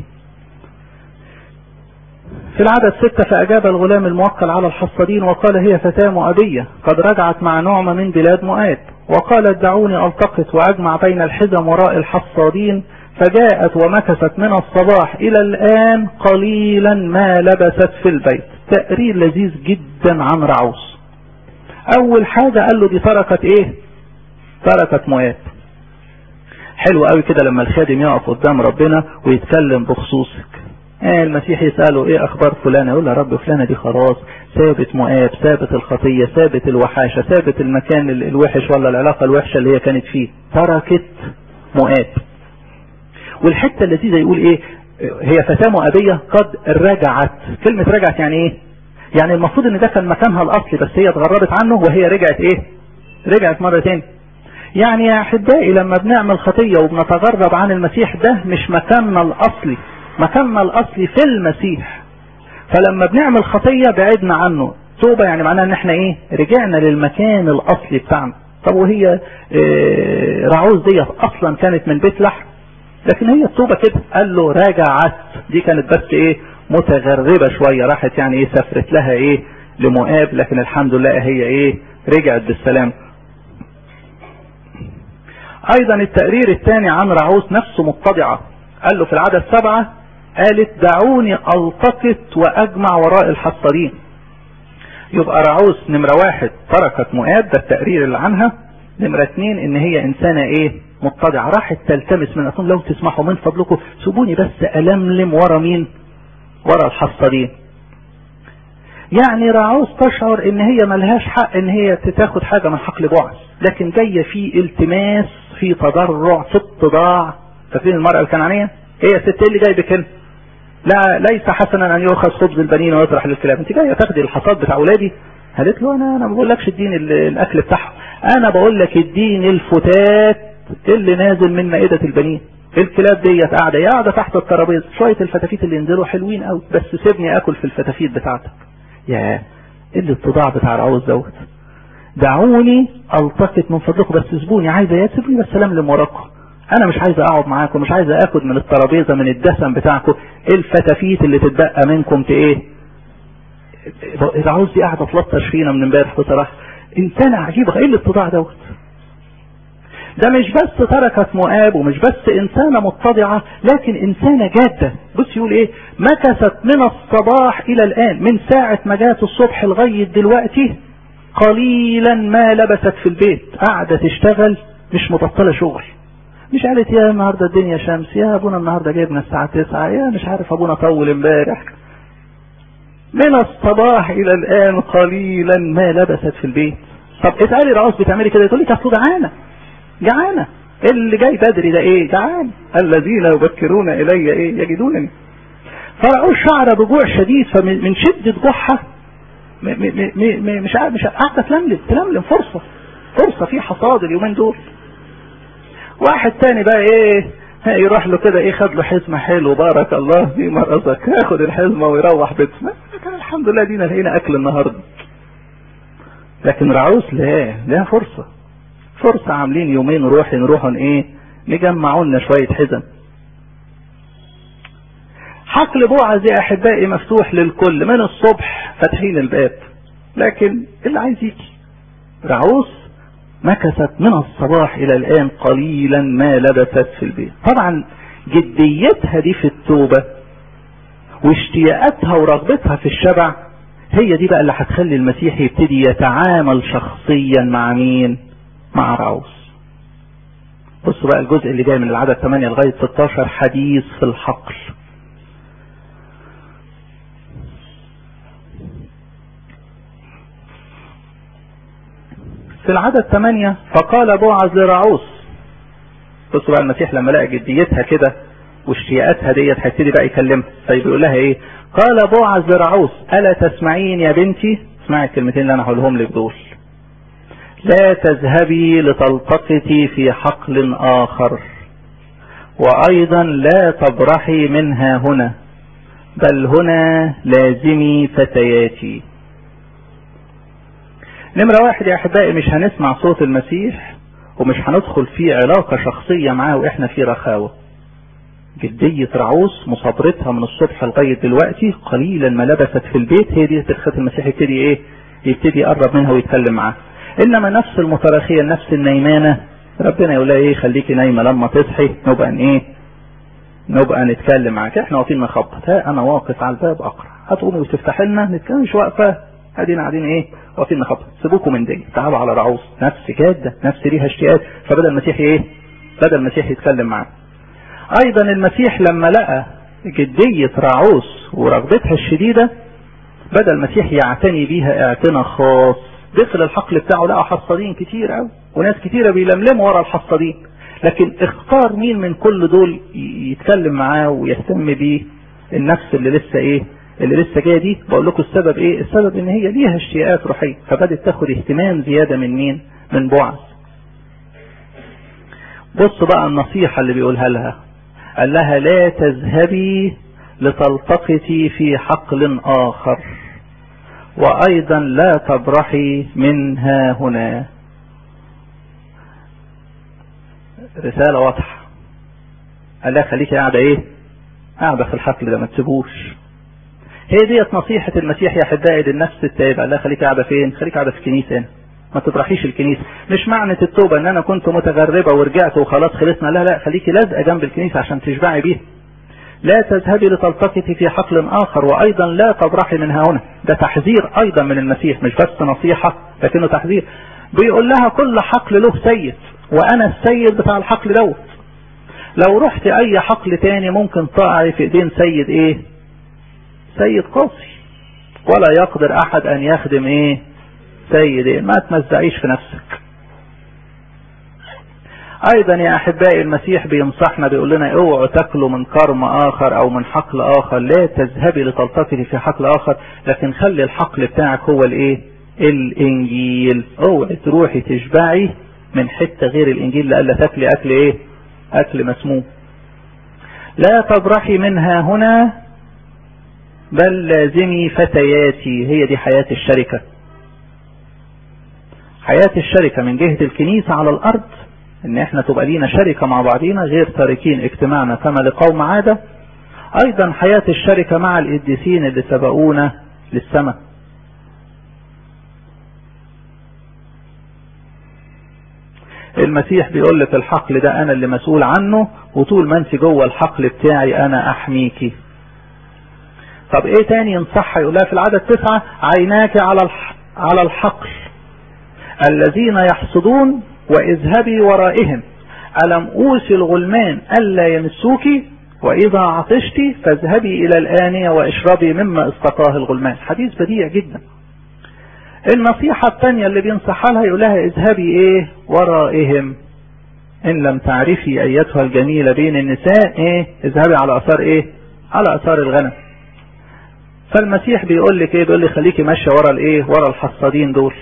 A: في العدد ستة فأجاب الغلام الموكل على الحصادين وقال هي فتاة مؤبية قد رجعت مع نعمة من بلاد مؤاب وقالت دعوني ألتقط وأجمع بين الحزم وراء الحصادين فجاءت ومكثت من الصباح إلى الآن قليلا ما لبست في البيت تقرير لذيذ جدا عن رعوس أول حاجة قال له دي تركت إيه تركت مؤاب حلو قوي كده لما الخادم يقف قدام ربنا ويتكلم بخصوصك آه المسيح يسأله ايه اخبار فلانة يقول له رب فلانة دي خلاص سابت مؤاب سابت الخطية سابت الوحاشة سابت المكان الوحش ولا العلاقة الوحشة اللي هي كانت فيه تركت مؤاب والحتة اللذيذة يقول ايه هي فتاة مؤابية قد رجعت كلمة رجعت يعني ايه يعني المفروض ان ده كان مكانها الاصلي بس هي اتغربت عنه وهي رجعت ايه رجعت مرة تاني يعني يا احبائي لما بنعمل خطية وبنتغرب عن المسيح ده مش مكاننا الاصلي مكاننا الاصلي في المسيح فلما بنعمل خطية بعدنا عنه توبة يعني معناها ان احنا ايه رجعنا للمكان الاصلي بتاعنا طب وهي إيه رعوز ديت اصلا كانت من بيت لحم لكن هي التوبة كده قال له راجعت دي كانت بس ايه متغربة شوية راحت يعني ايه سافرت لها ايه لمؤاب لكن الحمد لله هي ايه رجعت بالسلام ايضا التقرير الثاني عن رعوس نفسه متضعة قال له في العدد سبعة قالت دعوني التقط واجمع وراء الحصارين يبقى رعوس نمرة واحد تركت مؤاب ده التقرير اللي عنها نمرة اتنين ان هي انسانة ايه متضعة راحت تلتمس من اقول لو تسمحوا من فضلكم سيبوني بس الملم ورا مين ورا الحصارين يعني رعوس تشعر ان هي ملهاش حق ان هي تاخد حاجة من حقل بعث لكن جاية في التماس في تضرع في اتضاع فاكرين المرأة الكنعانية هي ست ايه اللي جايبك هنا لا ليس حسنا ان يؤخذ خبز البنين ويطرح للكلاب انت جايه تاخدي الحصاد بتاع اولادي قالت له انا انا ما بقولكش اديني الاكل بتاعهم انا بقول لك اديني الفتات اللي نازل من مائده البنين الكلاب ديت قاعده هي قاعده تحت الترابيزه شويه الفتافيت اللي ينزلوا حلوين قوي بس سيبني اكل في الفتافيت بتاعتك يا ايه الاتضاع بتاع العوز دوت دعوني التقط من فضلكم بس سيبوني عايزه يا سيبوني بس سلام وراكم انا مش عايز اقعد معاكم مش عايز اخد من الترابيزه من الدسم بتاعكم الفتافيت اللي تتبقى منكم ت ايه العوز دي قاعده تلطش فينا من امبارح بصراحه انسانه عجيبه ايه الاتضاع دوت ده مش بس تركت مؤاب ومش بس انسانة متضعة لكن انسانة جادة بص يقول ايه مكثت من الصباح الى الان من ساعة ما جات الصبح لغاية دلوقتي قليلا ما لبست في البيت قاعدة تشتغل مش مبطلة شغل مش قالت يا النهاردة الدنيا شمس يا ابونا النهاردة جايبنا الساعة تسعة يا مش عارف ابونا طول امبارح من الصباح الى الان قليلا ما لبست في البيت طب اسألي رعوز بتعملي كده تقول لي اصل جعانة جعانة اللي جاي بدري ده ايه جعان الذين يبكرون الي ايه يجدونني فرعوز شعر بجوع شديد فمن شدة جوعها مش عارف مش قاعدة تلملم تلملم فرصة فرصة في حصاد اليومين دول واحد تاني بقى ايه يروح له كده ايه خد له حزمة حلو بارك الله في مرزك ياخد الحزمة ويروح بيتنا كان الحمد لله دينا لقينا اكل النهارده لكن رعوس لا لا فرصة فرصة عاملين يومين نروح نروح ايه نجمعوا لنا شوية حزم حقل بوعز يا احبائي مفتوح للكل من الصبح فاتحين الباب لكن اللي عايز يجي رعوس مكثت من الصباح الى الان قليلا ما لبثت في البيت طبعا جديتها دي في التوبة واشتياقاتها ورغبتها في الشبع هي دي بقى اللي هتخلي المسيح يبتدي يتعامل شخصيا مع مين مع رعوس بصوا بقى الجزء اللي جاي من العدد 8 لغاية 16 حديث في الحقل في العدد 8 فقال بوعز لرعوس بصوا بقى المسيح لما لقى جديتها كده واشتياقاتها ديت هيبتدي بقى يكلمها طيب يقول لها ايه قال بوعز لرعوس الا تسمعين يا بنتي اسمعي الكلمتين اللي انا هقولهم لك دول لا تذهبي لتلتقطي في حقل اخر وايضا لا تبرحي منها هنا بل هنا لازمي فتياتي نمرة واحد يا احبائي مش هنسمع صوت المسيح ومش هندخل في علاقة شخصية معاه واحنا في رخاوة جدية رعوس مصابرتها من الصبح لغاية دلوقتي قليلا ما لبست في البيت هي دي ترخة المسيح يبتدي ايه يبتدي يقرب منها ويتكلم معاها انما نفس المتراخية النفس النايمانة ربنا يقول لها ايه خليكي نايمة لما تصحي نبقى ان ايه نبقى نتكلم معاك احنا واقفين نخبط ها انا واقف على الباب اقرا هتقومي وتفتح لنا نتكلم مش واقفه ادينا قاعدين ايه واقفين نخبط سيبوكم من دي تعالوا على رعوس نفس جاده نفس ليها اشتياق فبدا المسيح ايه بدا المسيح يتكلم معاه ايضا المسيح لما لقى جدية رعوس ورغبتها الشديدة بدا المسيح يعتني بيها اعتناء خاص دخل الحقل بتاعه لقى حصادين كتير قوي وناس كتيرة بيلملموا ورا الحصادين لكن اختار مين من كل دول يتكلم معاه ويهتم بيه النفس اللي لسه ايه اللي لسه جايه دي بقول لكم السبب ايه السبب ان هي ليها اشتياقات روحيه فبدت تاخد اهتمام زياده من مين من بوعز بص بقى النصيحه اللي بيقولها لها قال لها لا تذهبي لتلتقطي في حقل اخر وايضا لا تبرحي منها هنا رساله واضحه قال لها خليكي قاعده ايه قاعده في الحقل ده ما تسيبوش هي ديت نصيحة المسيح يا أحبائي للنفس التائبة قال لها خليك قاعدة فين؟ خليك قاعدة في الكنيسة هنا. ما تطرحيش الكنيسة، مش معنى التوبة إن أنا كنت متغربة ورجعت وخلاص خلصنا، لا لا خليكي لازقة جنب الكنيسة عشان تشبعي بيها. لا تذهبي لتلتقطي في حقل آخر وأيضا لا تبرحي منها هنا، ده تحذير أيضا من المسيح مش بس نصيحة لكنه تحذير. بيقول لها كل حقل له سيد وأنا السيد بتاع الحقل دوت. لو رحت أي حقل تاني ممكن تقعي في إيدين سيد إيه؟ سيد قاسي ولا يقدر احد ان يخدم ايه سيد ايه ما تمزعيش في نفسك ايضا يا احبائي المسيح بينصحنا بيقول لنا اوعوا تاكلوا من كرم اخر او من حقل اخر لا تذهبي لتلتقطي في حقل اخر لكن خلي الحقل بتاعك هو الايه الانجيل اوعي تروحي تشبعي من حته غير الانجيل لألا تاكلي اكل ايه اكل مسموم لا تبرحي منها هنا بل لازمي فتياتي هي دي حياة الشركة حياة الشركة من جهة الكنيسة على الأرض إن إحنا تبقى لينا شركة مع بعضينا غير تاركين اجتماعنا كما لقوم عادة أيضا حياة الشركة مع القديسين اللي سبقونا للسماء المسيح بيقول لك الحقل ده انا اللي مسؤول عنه وطول ما انت جوه الحقل بتاعي انا احميكي طب ايه تاني ينصحها يقولها في العدد تسعة عيناك على على الحقل الذين يحصدون واذهبي ورائهم ألم أوصي الغلمان ألا يمسوك وإذا عطشت فاذهبي إلى الآنية واشربي مما استقاه الغلمان حديث بديع جدا النصيحة الثانية اللي بينصحها لها يقول لها اذهبي ايه ورائهم ان لم تعرفي ايتها الجميلة بين النساء ايه اذهبي على اثار ايه على اثار الغنم فالمسيح بيقول لك ايه بيقول لك خليكي ماشية ورا الايه ورا الحصادين دول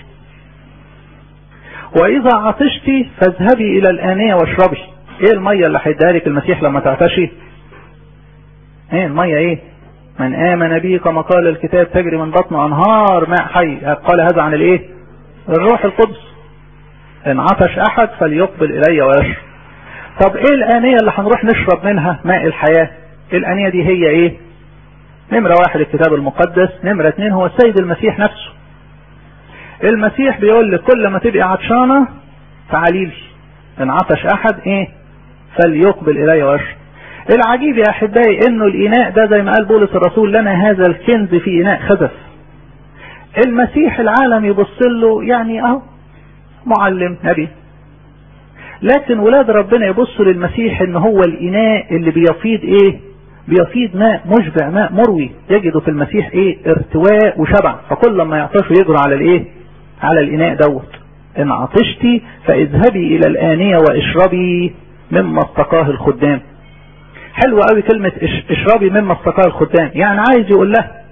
A: واذا عطشتي فاذهبي الى الانية واشربي ايه المية اللي هيديها لك المسيح لما تعطشي ايه المية ايه من امن بي كما قال الكتاب تجري من بطنه انهار ماء حي قال هذا عن الايه الروح القدس ان عطش احد فليقبل الي ويشرب طب ايه الانية اللي هنروح نشرب منها ماء الحياة الانية دي هي ايه نمرة واحد الكتاب المقدس نمرة اتنين هو السيد المسيح نفسه المسيح بيقول لك كل ما تبقي عطشانة تعالي لي ان عطش احد ايه فليقبل الي ويشرب العجيب يا احبائي انه الاناء ده زي ما قال بولس الرسول لنا هذا الكنز في اناء خزف المسيح العالم يبص له يعني اهو معلم نبي لكن ولاد ربنا يبصوا للمسيح ان هو الاناء اللي بيفيض ايه بيفيض ماء مشبع ماء مروي يجدوا في المسيح ايه ارتواء وشبع فكل ما يعطشوا يجروا على الايه على الاناء دوت ان عطشتي فاذهبي الى الانية واشربي مما استقاه الخدام حلوة قوي كلمة اشربي مما استقاه الخدام يعني عايز يقول لها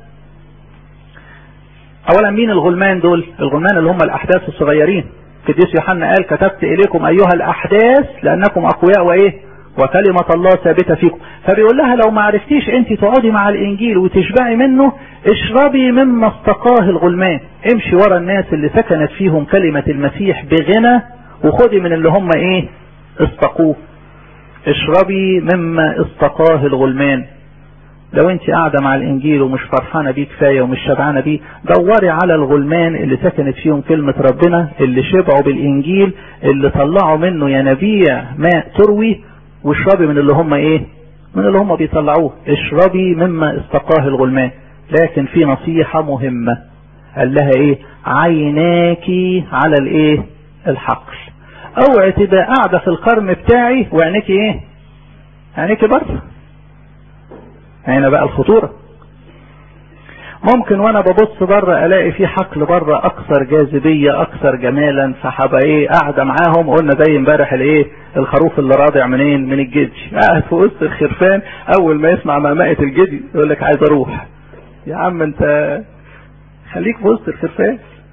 A: اولا مين الغلمان دول الغلمان اللي هم الاحداث الصغيرين قديس يوحنا قال كتبت اليكم ايها الاحداث لانكم اقوياء وايه وكلمة الله ثابتة فيكم فبيقول لها لو ما عرفتيش انت تقعدي مع الانجيل وتشبعي منه اشربي مما استقاه الغلمان امشي ورا الناس اللي سكنت فيهم كلمة المسيح بغنى وخدي من اللي هم ايه استقوه اشربي مما استقاه الغلمان لو انت قاعدة مع الانجيل ومش فرحانة بيه كفاية ومش شبعانة بيه دوري على الغلمان اللي سكنت فيهم كلمة ربنا اللي شبعوا بالانجيل اللي طلعوا منه ينابيع ماء تروي واشربي من اللي هم ايه من اللي هم بيطلعوه اشربي مما استقاه الغلمان لكن في نصيحة مهمة قال لها ايه عيناكي على الايه الحقل اوعي تبقى قاعدة في القرم بتاعي وعينيكي ايه عينيكي بره هنا بقى الخطورة ممكن وانا ببص بره الاقي في حقل بره اكثر جاذبية اكثر جمالا فحبقى ايه قاعدة معاهم قلنا زي امبارح الايه الخروف اللي راضع منين من الجدي قاعد في وسط الخرفان اول ما يسمع ممائة الجدي يقول لك عايز اروح يا عم انت خليك في وسط الخرفان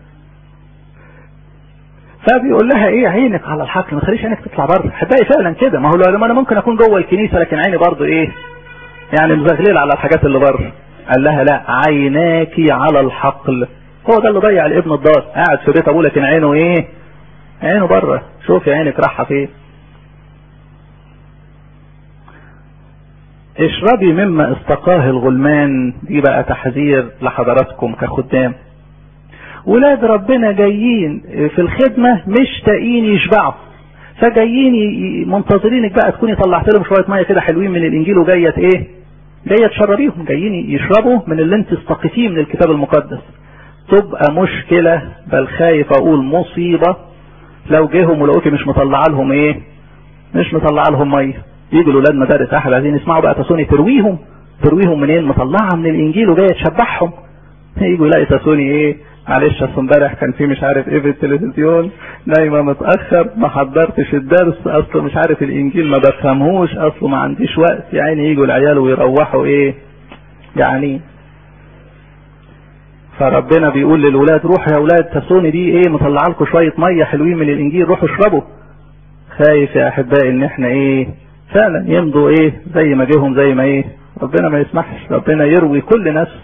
A: فبيقول لها ايه عينك على الحقل ما تخليش عينك تطلع بره هتلاقي فعلا كده ما هو لما انا ممكن اكون جوه الكنيسه لكن عيني برضه ايه يعني مزغلل على الحاجات اللي بره قال لها لا عيناكي على الحقل هو ده اللي ضيع الابن الضال قاعد في بيت ابوه لكن عينه ايه عينه بره شوفي عينك رايحه فين اشربي مما استقاه الغلمان دي بقى تحذير لحضراتكم كخدام ولاد ربنا جايين في الخدمة مش تاقين يشبعوا فجايين منتظرينك بقى تكوني طلعت لهم شوية مية كده حلوين من الانجيل وجاية ايه جاية تشربيهم جايين يشربوا من اللي انت استقيتيه من الكتاب المقدس تبقى مشكلة بل خايف اقول مصيبة لو جيهم ولقوكي مش مطلع لهم ايه مش مطلع لهم مية يجوا الاولاد مدارس احد عايزين يسمعوا بقى تسوني ترويهم ترويهم منين مطلعها من الانجيل وجايه تشبعهم يجوا يلاقي تسوني ايه معلش اصل امبارح كان في مش عارف ايه في التلفزيون نايمه متاخر ما حضرتش الدرس اصله مش عارف الانجيل ما بفهمهوش اصله ما عنديش وقت يعني يجوا العيال ويروحوا ايه يعني فربنا بيقول للولاد روحوا يا اولاد تسوني دي ايه مطلع لكم شويه ميه حلوين من الانجيل روحوا اشربوا خايف يا احبائي ان احنا ايه فعلا يمضوا ايه زي ما جيهم زي ما ايه ربنا ما يسمحش ربنا يروي كل نفس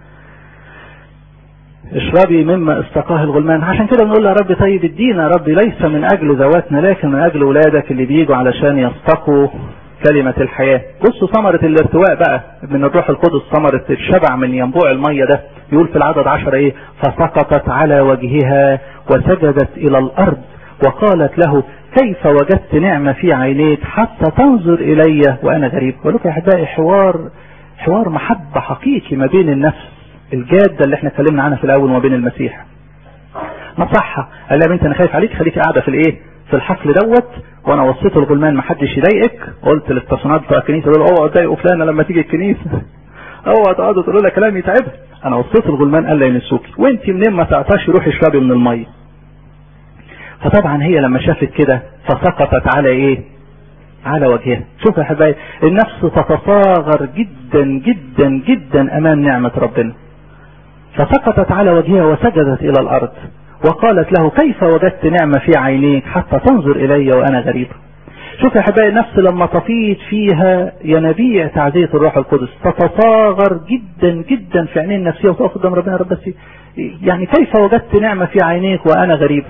A: اشربي مما استقاه الغلمان عشان كده بنقول يا رب طيب ادينا يا رب ليس من اجل ذواتنا لكن من اجل ولادك اللي بيجوا علشان يستقوا كلمة الحياة بصوا ثمرة الارتواء بقى من الروح القدس ثمرة الشبع من ينبوع المية ده يقول في العدد عشر ايه فسقطت على وجهها وسجدت الى الارض وقالت له كيف وجدت نعمة في عينيك حتى تنظر إلي وأنا غريب بقول لكم يا أحبائي حوار حوار محبة حقيقي ما بين النفس الجادة اللي احنا اتكلمنا عنها في الأول وما بين المسيح نصحها قال لها يا بنت أنا خايف عليك خليكي قاعدة في الإيه في الحقل دوت وانا وصيت الغلمان ما حدش يضايقك قلت للتصنيفات بتوع الكنيسه دول اوعوا تضايقوا فلانه لما تيجي الكنيسه اوعوا تقعدوا تقولوا لها كلام يتعبها انا وصيت الغلمان الا ينسوكي وانت منين ما تعطشي روحي اشربي من الميه فطبعا هي لما شافت كده فسقطت على ايه على وجهها شوف يا حبايبي النفس تتصاغر جدا جدا جدا امام نعمة ربنا فسقطت على وجهها وسجدت الى الارض وقالت له كيف وجدت نعمة في عينيك حتى تنظر الي وانا غريبة شوف يا حبايبي النفس لما تفيض فيها ينابيع تعزية الروح القدس تتصاغر جدا جدا في عينين النفسية وتقف قدام ربنا رب بس يعني كيف وجدت نعمة في عينيك وانا غريبة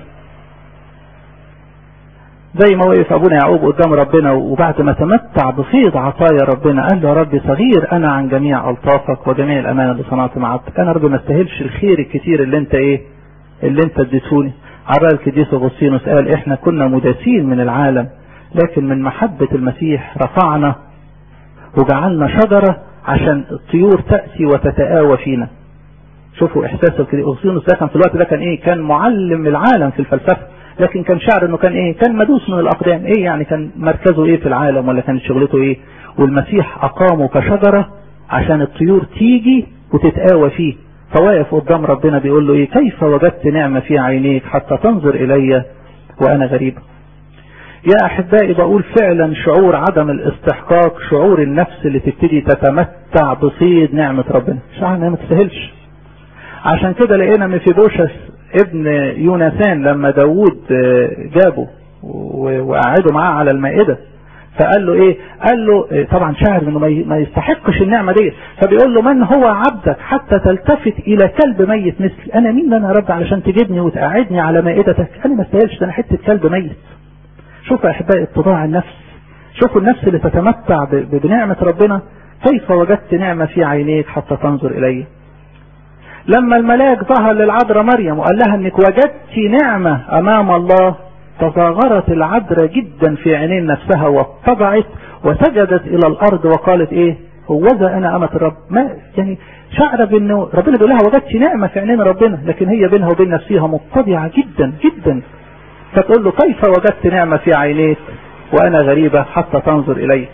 A: زي ما وقف ابونا يعقوب قدام ربنا وبعد ما تمتع بفيض عطايا ربنا قال له يا رب صغير انا عن جميع الطافك وجميع الامانه اللي صنعت مع عبدك انا رب ما استاهلش الخير الكتير اللي انت ايه اللي انت اديتوني عبال القديس اغسطينوس قال احنا كنا مداسين من العالم لكن من محبة المسيح رفعنا وجعلنا شجرة عشان الطيور تأتي وتتآوى فينا شوفوا احساس اغسطينوس ده كان في الوقت ده كان ايه كان معلم العالم في الفلسفة لكن كان شعر انه كان ايه كان مدوس من الاقدام ايه يعني كان مركزه ايه في العالم ولا كانت شغلته ايه والمسيح اقامه كشجرة عشان الطيور تيجي وتتآوى فيه فواقف قدام ربنا بيقول له ايه كيف وجدت نعمة في عينيك حتى تنظر الي وانا غريب يا احبائي بقول فعلا شعور عدم الاستحقاق شعور النفس اللي تبتدي تتمتع بصيد نعمة ربنا شعور انها ما تستاهلش عشان كده لقينا مفيبوشس ابن يونسان لما داوود جابه وقعده معاه على المائدة فقال له ايه قال له طبعا شاعر انه ما يستحقش النعمة دي فبيقول له من هو عبدك حتى تلتفت الى كلب ميت مثلي انا مين انا يا رب علشان تجيبني وتقعدني على مائدتك انا ما استاهلش ده انا حتة كلب ميت شوفوا يا احبائي اتضاع النفس شوفوا النفس اللي تتمتع بنعمة ربنا كيف وجدت نعمة في عينيك حتى تنظر الي لما الملاك ظهر للعذراء مريم وقال لها انك وجدت نعمة امام الله تصاغرت العذراء جدا في عينين نفسها واتبعت وسجدت الى الارض وقالت ايه هوذا انا امة الرب ما يعني شعر بانه ربنا بيقول لها وجدت نعمة في عينين ربنا لكن هي بينها وبين نفسها متضعة جدا جدا فتقول له كيف وجدت نعمة في عينيك وانا غريبة حتى تنظر الي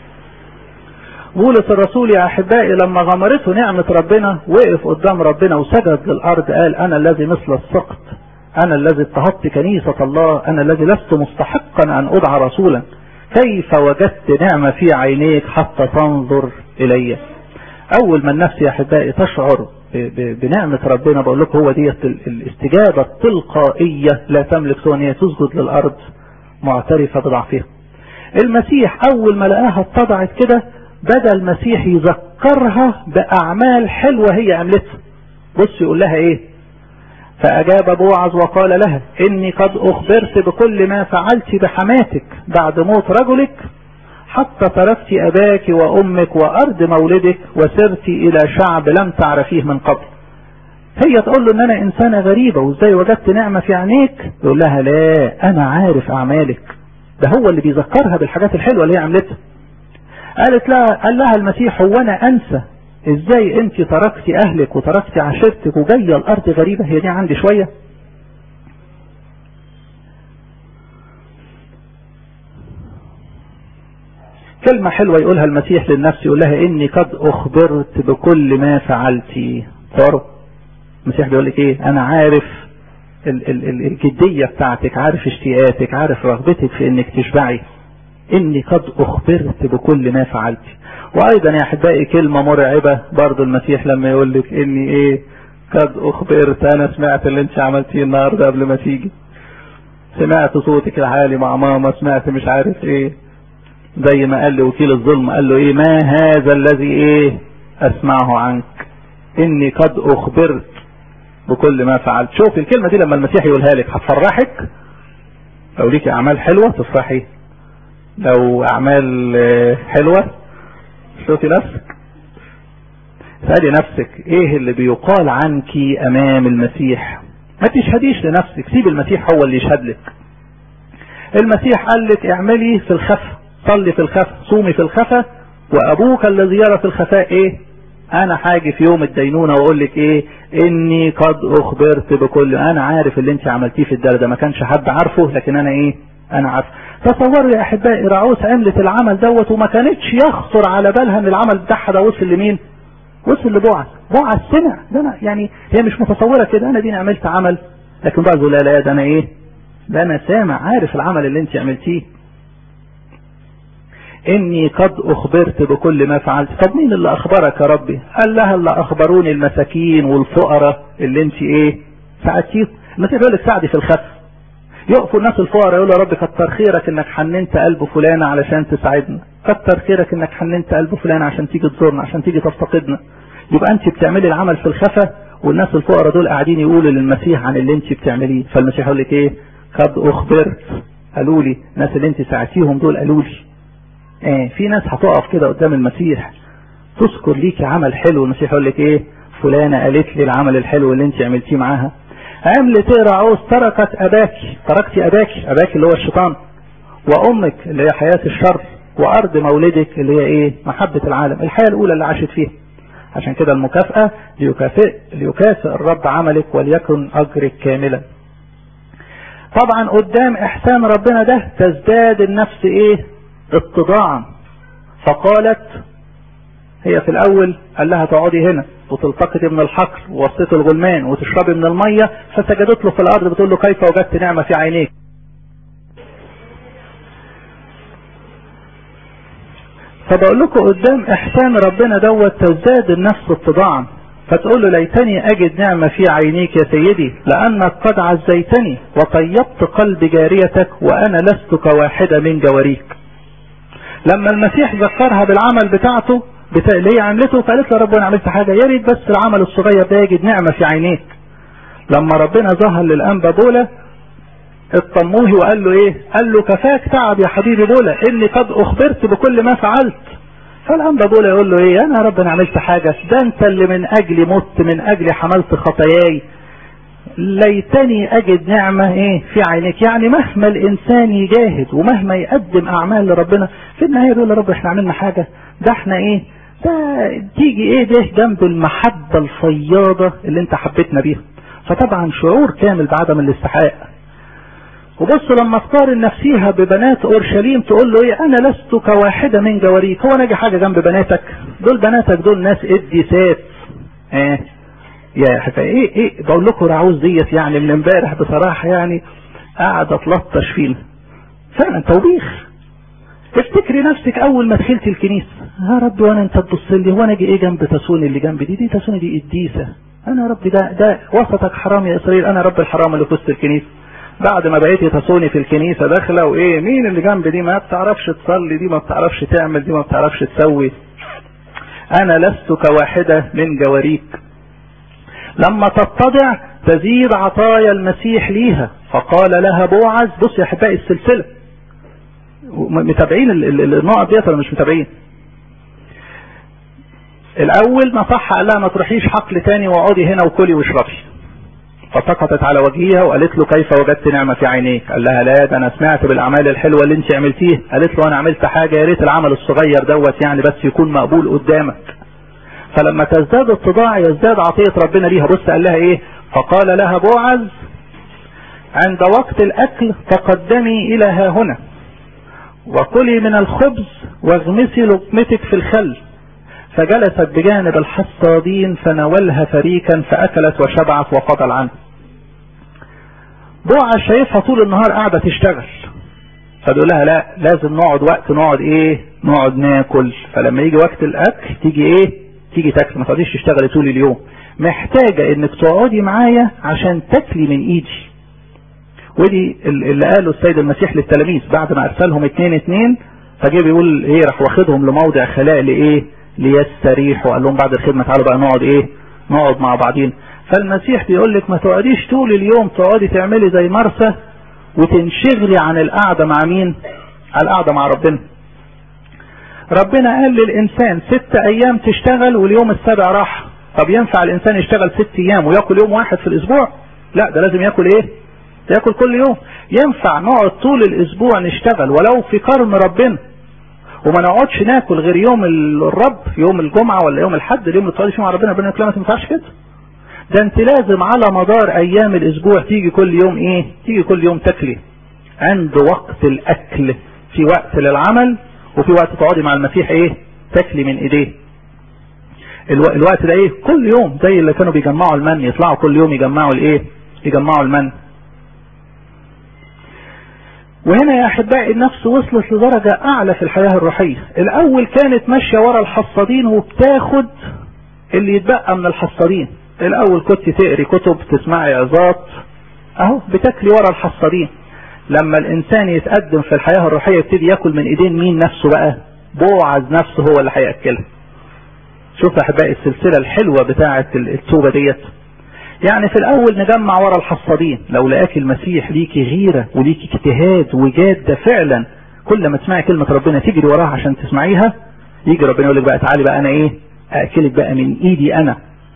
A: بولس الرسول يا احبائي لما غمرته نعمة ربنا وقف قدام ربنا وسجد للارض قال انا الذي مثل السقط انا الذي اضطهدت كنيسة الله انا الذي لست مستحقا ان ادعى رسولا كيف وجدت نعمة في عينيك حتى تنظر الي اول ما النفس يا احبائي تشعر بنعمة ربنا بقول لكم هو ديت الاستجابة التلقائية لا تملك سوى ان هي تسجد للارض معترفة بضعفها المسيح اول ما لقاها اتضعت كده بدأ المسيح يذكرها باعمال حلوة هي عملتها بص يقول لها ايه فاجاب بوعز وقال لها اني قد اخبرت بكل ما فعلت بحماتك بعد موت رجلك حتى تركت اباك وامك وارض مولدك وسرت الى شعب لم تعرفيه من قبل هي تقول له ان انا انسانة غريبة وازاي وجدت نعمة في عينيك يقول لها لا انا عارف اعمالك ده هو اللي بيذكرها بالحاجات الحلوة اللي هي عملتها قالت لها قال لها المسيح هو انا انسى ازاي انت تركتي اهلك وتركتي عشيرتك وجايه الارض غريبه هي دي عندي شويه كلمة حلوة يقولها المسيح للنفس يقول لها اني قد اخبرت بكل ما فعلتي صاروا المسيح بيقول لك ايه انا عارف ال ال ال الجدية بتاعتك عارف اشتياقاتك عارف رغبتك في انك تشبعي اني قد اخبرت بكل ما فعلتي وايضا يا احبائي كلمة مرعبة برضو المسيح لما يقول لك اني ايه قد اخبرت انا سمعت اللي انت عملتيه النهاردة قبل ما تيجي سمعت صوتك العالي مع ماما سمعت مش عارف ايه زي ما قال لي وكيل الظلم قال له ايه ما هذا الذي ايه اسمعه عنك اني قد اخبرت بكل ما فعلت شوف الكلمة دي لما المسيح يقولها لك هتفرحك لو ليك اعمال حلوة تفرحي لو اعمال حلوة شوفي نفسك سألي نفسك ايه اللي بيقال عنك امام المسيح ما تشهديش لنفسك سيب المسيح هو اللي يشهد لك المسيح قال لك اعملي في الخفا صلي في الخفا صومي في الخفا وابوك الذي يرى في الخفاء ايه انا هاجي في يوم الدينونه واقول لك ايه اني قد اخبرت بكل انا عارف اللي انت عملتيه في الدار ده ما كانش حد عارفه لكن انا ايه انا عارف تصوروا يا احبائي رعوس عملت العمل دوت وما كانتش يخطر على بالها ان العمل بتاعها ده وصل لمين وصل لبوعز بوعز سمع ده انا يعني هي مش متصوره كده انا دي عملت عمل لكن بعض لا لا ده انا ايه ده انا سامع عارف العمل اللي انت عملتيه اني قد اخبرت بكل ما فعلت طب مين اللي اخبرك يا ربي قال لها اللي اخبروني المساكين والفقراء اللي انت ايه ساعدتيه المسيح يقول لك ساعدي في الخف يقفوا الناس الفقراء يقولوا يا رب كتر خيرك انك حننت قلب فلان علشان تساعدنا كتر خيرك انك حننت قلب فلان عشان تيجي تزورنا عشان تيجي تفتقدنا يبقى انت بتعملي العمل في الخفا والناس الفقراء دول قاعدين يقولوا للمسيح عن اللي انت بتعمليه فالمسيح يقول لك ايه قد اخبرت قالوا لي الناس اللي انت ساعدتيهم دول قالوا لي ايه في ناس هتقف كده قدام المسيح تذكر ليكي عمل حلو المسيح يقول لك ايه فلانة قالت لي العمل الحلو اللي انت عملتيه معاها عملت ايه رعوز تركت اباكي تركتي اباكي اباكي اللي هو الشيطان وامك اللي هي حياة الشر وارض مولدك اللي هي ايه محبة العالم الحياة الاولى اللي عاشت فيها عشان كده المكافأة ليكافئ ليكافئ الرب عملك وليكن اجرك كاملا طبعا قدام احسان ربنا ده تزداد النفس ايه اتضاعا فقالت هي في الاول قال لها تقعدي هنا وتلتقطي من الحقل ووسط الغلمان وتشربي من المية فسجدت له في الارض بتقول له كيف وجدت نعمة في عينيك فبقول لكم قدام احسان ربنا دوت تزداد النفس اتضاعا فتقول له ليتني اجد نعمة في عينيك يا سيدي لانك قد عزيتني وطيبت قلب جاريتك وانا لست كواحدة من جواريك لما المسيح ذكرها بالعمل بتاعته بتا... اللي هي عملته فقالت له رب انا عملت حاجه يا ريت بس العمل الصغير ده يجد نعمه في عينيك لما ربنا ظهر للانبا بولا اطموه وقال له ايه قال له كفاك تعب يا حبيبي بولا اني قد اخبرت بكل ما فعلت فالانبا بولا يقول له ايه انا يا رب انا عملت حاجه ده انت اللي من اجلي مت من اجلي حملت خطاياي ليتني اجد نعمة ايه في عينيك يعني مهما الانسان يجاهد ومهما يقدم اعمال لربنا في النهاية يقول يا رب احنا عملنا حاجة ده احنا ايه ده تيجي ايه ده جنب المحبة الفياضة اللي انت حبيتنا بيها فطبعا شعور كامل بعدم الاستحقاق وبص لما تقارن نفسيها ببنات اورشليم تقول له ايه انا لست كواحدة من جواريك هو ناجي حاجة جنب بناتك دول بناتك دول ناس قديسات ايه يا حفا ايه ايه بقول لكم رعوز ديت يعني من امبارح بصراحة يعني قاعدة تلطش فينا فعلا توبيخ افتكري نفسك اول ما دخلت الكنيسة يا رب وانا انت تبص لي هو انا اجي ايه جنب تسوني اللي جنبي دي دي تسوني دي قديسة انا يا رب ده ده وسطك حرام يا اسرائيل انا رب الحرام اللي في وسط الكنيسة بعد ما بقيتي تسوني في الكنيسة داخلة وايه مين اللي جنب دي ما بتعرفش تصلي دي ما بتعرفش تعمل دي ما بتعرفش تسوي انا لست كواحدة من جواريك لما تتضع تزيد عطايا المسيح ليها فقال لها بوعز بص يا احبائي السلسله متابعين النقط ديت ولا مش متابعين الاول نصح قال لها ما تروحيش حقل تاني واقعدي هنا وكلي واشربي فسقطت على وجهها وقالت له كيف وجدت نعمة في عينيك قال لها لا ده انا سمعت بالاعمال الحلوة اللي انت عملتيه قالت له انا عملت حاجة يا ريت العمل الصغير دوت يعني بس يكون مقبول قدامك فلما تزداد اتضاع يزداد عطية ربنا ليها بص قال لها ايه فقال لها بوعز عند وقت الاكل تقدمي الى ها هنا وكلي من الخبز واغمسي لقمتك في الخل فجلست بجانب الحصادين فناولها فريكا فاكلت وشبعت وفضل عنها بوعز شايفها طول النهار قاعدة تشتغل فتقول لها لا لازم نقعد وقت نقعد ايه نقعد ناكل فلما يجي وقت الاكل تيجي ايه تيجي تاكل ما تقعديش تشتغلي طول اليوم محتاجة انك تقعدي معايا عشان تاكلي من ايدي ودي اللي قاله السيد المسيح للتلاميذ بعد ما ارسلهم اتنين اتنين فجه بيقول ايه راح واخدهم لموضع خلاء لايه ليستريحوا قال لهم بعد الخدمة تعالوا بقى نقعد ايه نقعد مع بعضين فالمسيح بيقول لك ما تقعديش طول اليوم تقعدي تعملي زي مرسى وتنشغلي عن القعدة مع مين على القعدة مع ربنا ربنا قال للإنسان ست أيام تشتغل واليوم السابع راح طب ينفع الإنسان يشتغل ست أيام ويأكل يوم واحد في الأسبوع لا ده لازم يأكل إيه ياكل كل يوم ينفع نقعد طول الاسبوع نشتغل ولو في كرم ربنا وما نقعدش ناكل غير يوم الرب يوم الجمعة ولا يوم الحد اليوم اللي تقعدي فيه مع ربنا ربنا يقول ما تنفعش كده ده انت لازم على مدار ايام الاسبوع تيجي كل يوم ايه تيجي كل يوم تاكلي عند وقت الاكل في وقت للعمل وفي وقت تقعدي مع المسيح ايه تاكلي من ايديه الو... الوقت ده ايه كل يوم زي اللي كانوا بيجمعوا المن يطلعوا كل يوم يجمعوا الايه يجمعوا المن وهنا يا احبائي النفس وصلت لدرجة اعلى في الحياة الروحية الاول كانت ماشية ورا الحصادين وبتاخد اللي يتبقى من الحصادين الاول كنت تقري كتب تسمعي عظات اهو بتاكلي ورا الحصادين لما الانسان يتقدم في الحياة الروحية يبتدي ياكل من ايدين مين نفسه بقى بوعز نفسه هو اللي هياكلها شوف يا احبائي السلسلة الحلوة بتاعة التوبة ديت يعني في الاول نجمع ورا الحصادين لو لقاك المسيح ليكي غيرة وليكي اجتهاد وجادة فعلا كل ما تسمعي كلمة ربنا تجري وراها عشان تسمعيها يجي ربنا يقول لك بقى تعالي بقى انا ايه اكلك بقى من ايدي انا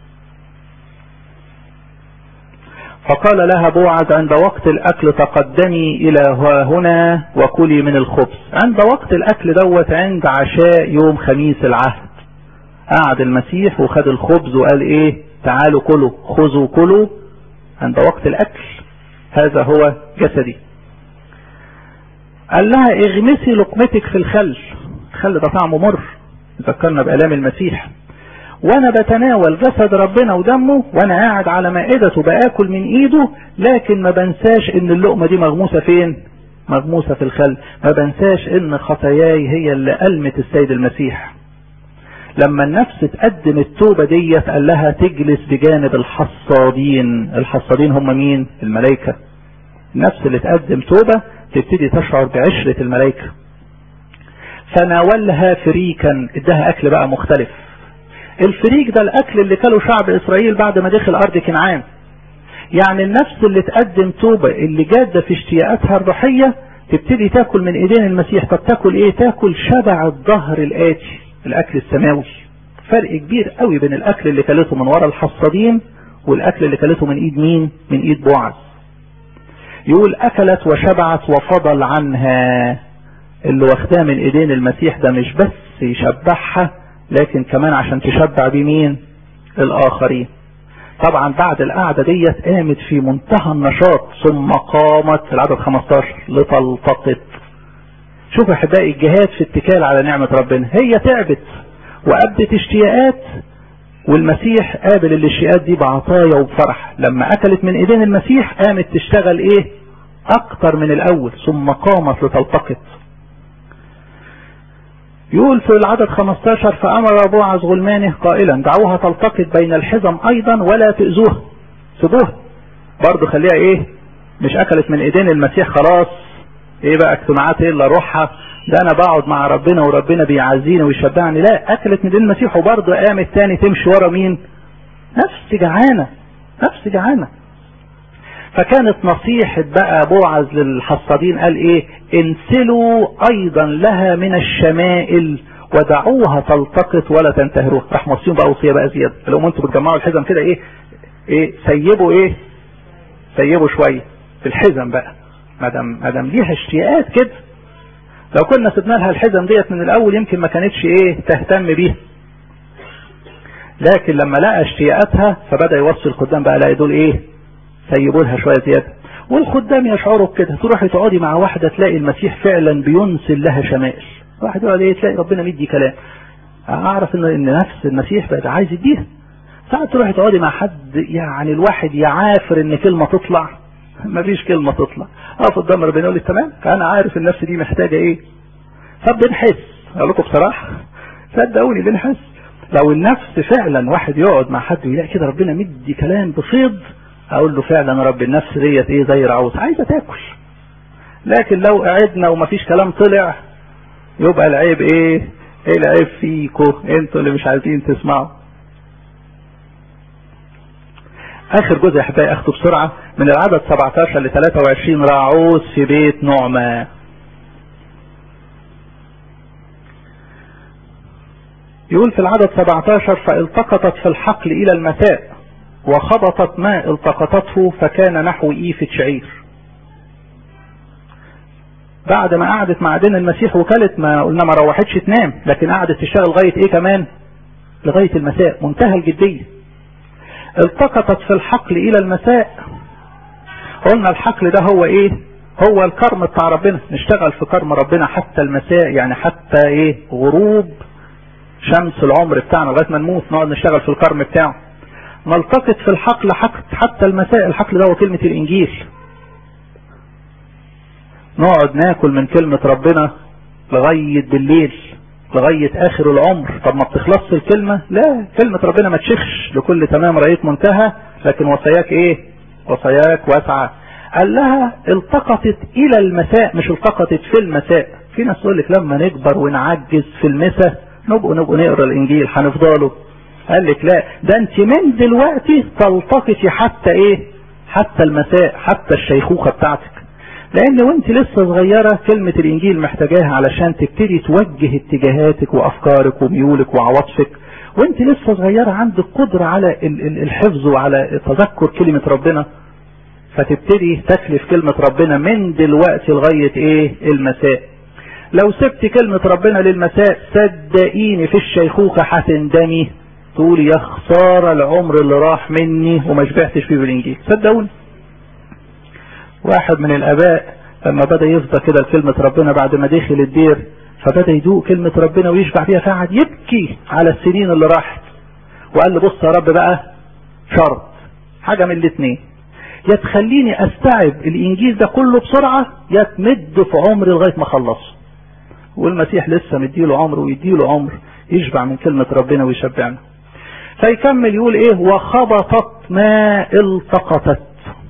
A: فقال لها بوعز عند وقت الاكل تقدمي الى هنا وكلي من الخبز عند وقت الاكل دوت عند عشاء يوم خميس العهد قعد المسيح وخد الخبز وقال ايه تعالوا كلوا خذوا كلوا عند وقت الاكل هذا هو جسدي قال لها اغمسي لقمتك في الخل الخل ده طعمه مر ذكرنا بآلام المسيح وانا بتناول جسد ربنا ودمه وانا قاعد على مائدته باكل من ايده لكن ما بنساش ان اللقمة دي مغموسة فين مغموسة في الخل ما بنساش ان خطاياي هي اللي ألمت السيد المسيح لما النفس تقدم التوبة ديت قال لها تجلس بجانب الحصادين الحصادين هم مين الملائكة النفس اللي تقدم توبة تبتدي تشعر بعشرة الملائكة فناولها فريكا ادها اكل بقى مختلف الفريك ده الاكل اللي كله شعب اسرائيل بعد ما دخل ارض كنعان يعني النفس اللي تقدم توبة اللي جادة في اشتياقاتها الروحية تبتدي تاكل من ايدين المسيح طب تاكل ايه تاكل شبع الظهر الاتي الاكل السماوي فرق كبير قوي بين الاكل اللي كلته من ورا الحصادين والاكل اللي كلته من ايد مين من ايد بوعز يقول اكلت وشبعت وفضل عنها اللي واخداه من ايدين المسيح ده مش بس يشبعها لكن كمان عشان تشبع بيه مين الاخرين طبعا بعد القعدة ديت قامت في منتهى النشاط ثم قامت العدد 15 لتلتقط شوف يا احبائي الجهاد في اتكال على نعمة ربنا هي تعبت وأبدت اشتياقات والمسيح قابل الاشتياقات دي بعطايا وبفرح لما أكلت من إيدين المسيح قامت تشتغل إيه أكتر من الأول ثم قامت لتلتقط يقول في العدد 15 فأمر بوعز غلمانه قائلا دعوها تلتقط بين الحزم أيضا ولا تأذوها سيبوها برضه خليها إيه مش أكلت من إيدين المسيح خلاص ايه بقى اجتماعات ايه اللي اروحها ده انا بقعد مع ربنا وربنا بيعزيني ويشبعني لا اكلت من دين المسيح وبرضه قامت تاني تمشي ورا مين نفس جعانة نفس جعانة فكانت نصيحة بقى بوعز للحصادين قال ايه انسلوا ايضا لها من الشمائل ودعوها تلتقط ولا تنتهروها راح موصيهم بقى وصية بقى زيادة لو انتوا بتجمعوا الحزم كده ايه ايه سيبوا ايه سيبوا شوية في الحزم بقى مدام مدام ليها اشتياقات كده لو كنا سيبنا لها الحزم ديت من الاول يمكن ما كانتش ايه تهتم بيها لكن لما لقى اشتياقاتها فبدا يوصي الخدام بقى لا دول ايه سيبوا لها شويه زياده والخدام يشعروا بكده تروحي تقعدي مع واحده تلاقي المسيح فعلا بينسل لها شمائل واحد يقعد ايه تلاقي ربنا مدي كلام اعرف ان ان نفس المسيح بقى عايز يديها ساعات تروحي تقعدي مع حد يعني الواحد يعافر ان كلمه تطلع ما فيش كلمة تطلع اقف قدام ربنا يقول لي تمام انا عارف النفس دي محتاجة ايه طب بنحس اقول لكم بصراحة صدقوني بنحس لو النفس فعلا واحد يقعد مع حد ويلاقي كده ربنا مدي كلام بفيض اقول له فعلا رب النفس ديت ايه زي العوز عايزة تاكل لكن لو قعدنا ومفيش كلام طلع يبقى العيب ايه ايه العيب فيكو انتوا اللي مش عايزين تسمعوا اخر جزء يا احبائي اخده بسرعة من العدد 17 ل 23 راعوز في بيت نعمة يقول في العدد 17 فالتقطت في الحقل الى المساء وخبطت ما التقطته فكان نحو ايفة شعير بعد ما قعدت مع دين المسيح وكلت ما قلنا ما روحتش تنام لكن قعدت تشتغل لغاية ايه كمان لغاية المساء منتهى الجدية التقطت في الحقل الى المساء قلنا الحقل ده هو ايه هو الكرم بتاع ربنا نشتغل في كرم ربنا حتى المساء يعني حتى ايه غروب شمس العمر بتاعنا لغايه ما نموت نقعد نشتغل في الكرم بتاعه نلتقط في الحقل حتى المساء الحقل ده هو كلمة الانجيل نقعد ناكل من كلمة ربنا لغاية بالليل لغاية اخر العمر طب ما بتخلصش الكلمة لا كلمة ربنا ما تشخش لكل تمام رأيت منتهى لكن وصاياك ايه وصاياك واسعة قال لها التقطت الى المساء مش التقطت في المساء في ناس تقول لك لما نكبر ونعجز في المساء نبقوا نبقوا نقرا الانجيل هنفضله قال لك لا ده انت من دلوقتي تلتقطي حتى ايه حتى المساء حتى الشيخوخة بتاعتك لان وانت لسه صغيرة كلمة الانجيل محتاجاها علشان تبتدي توجه اتجاهاتك وافكارك وميولك وعواطفك وانت لسه صغيرة عندك قدرة على الحفظ وعلى تذكر كلمة ربنا فتبتدي تكلف كلمة ربنا من دلوقتي لغاية ايه المساء لو سبت كلمة ربنا للمساء صدقيني في الشيخوخة هتندمي تقولي يا خسارة العمر اللي راح مني وما شبعتش فيه بالانجيل صدقوني واحد من الاباء لما بدا يفضى كده لكلمة ربنا بعد ما دخل الدير فبدا يدوق كلمة ربنا ويشبع فيها فقعد يبكي على السنين اللي راحت وقال له بص يا رب بقى شرط حاجة من الاثنين يا تخليني استعب الانجيل ده كله بسرعة يا تمد في عمري لغاية ما اخلصه والمسيح لسه مديله عمر ويديله عمر يشبع من كلمة ربنا ويشبعنا فيكمل يقول ايه وخبطت ما التقطت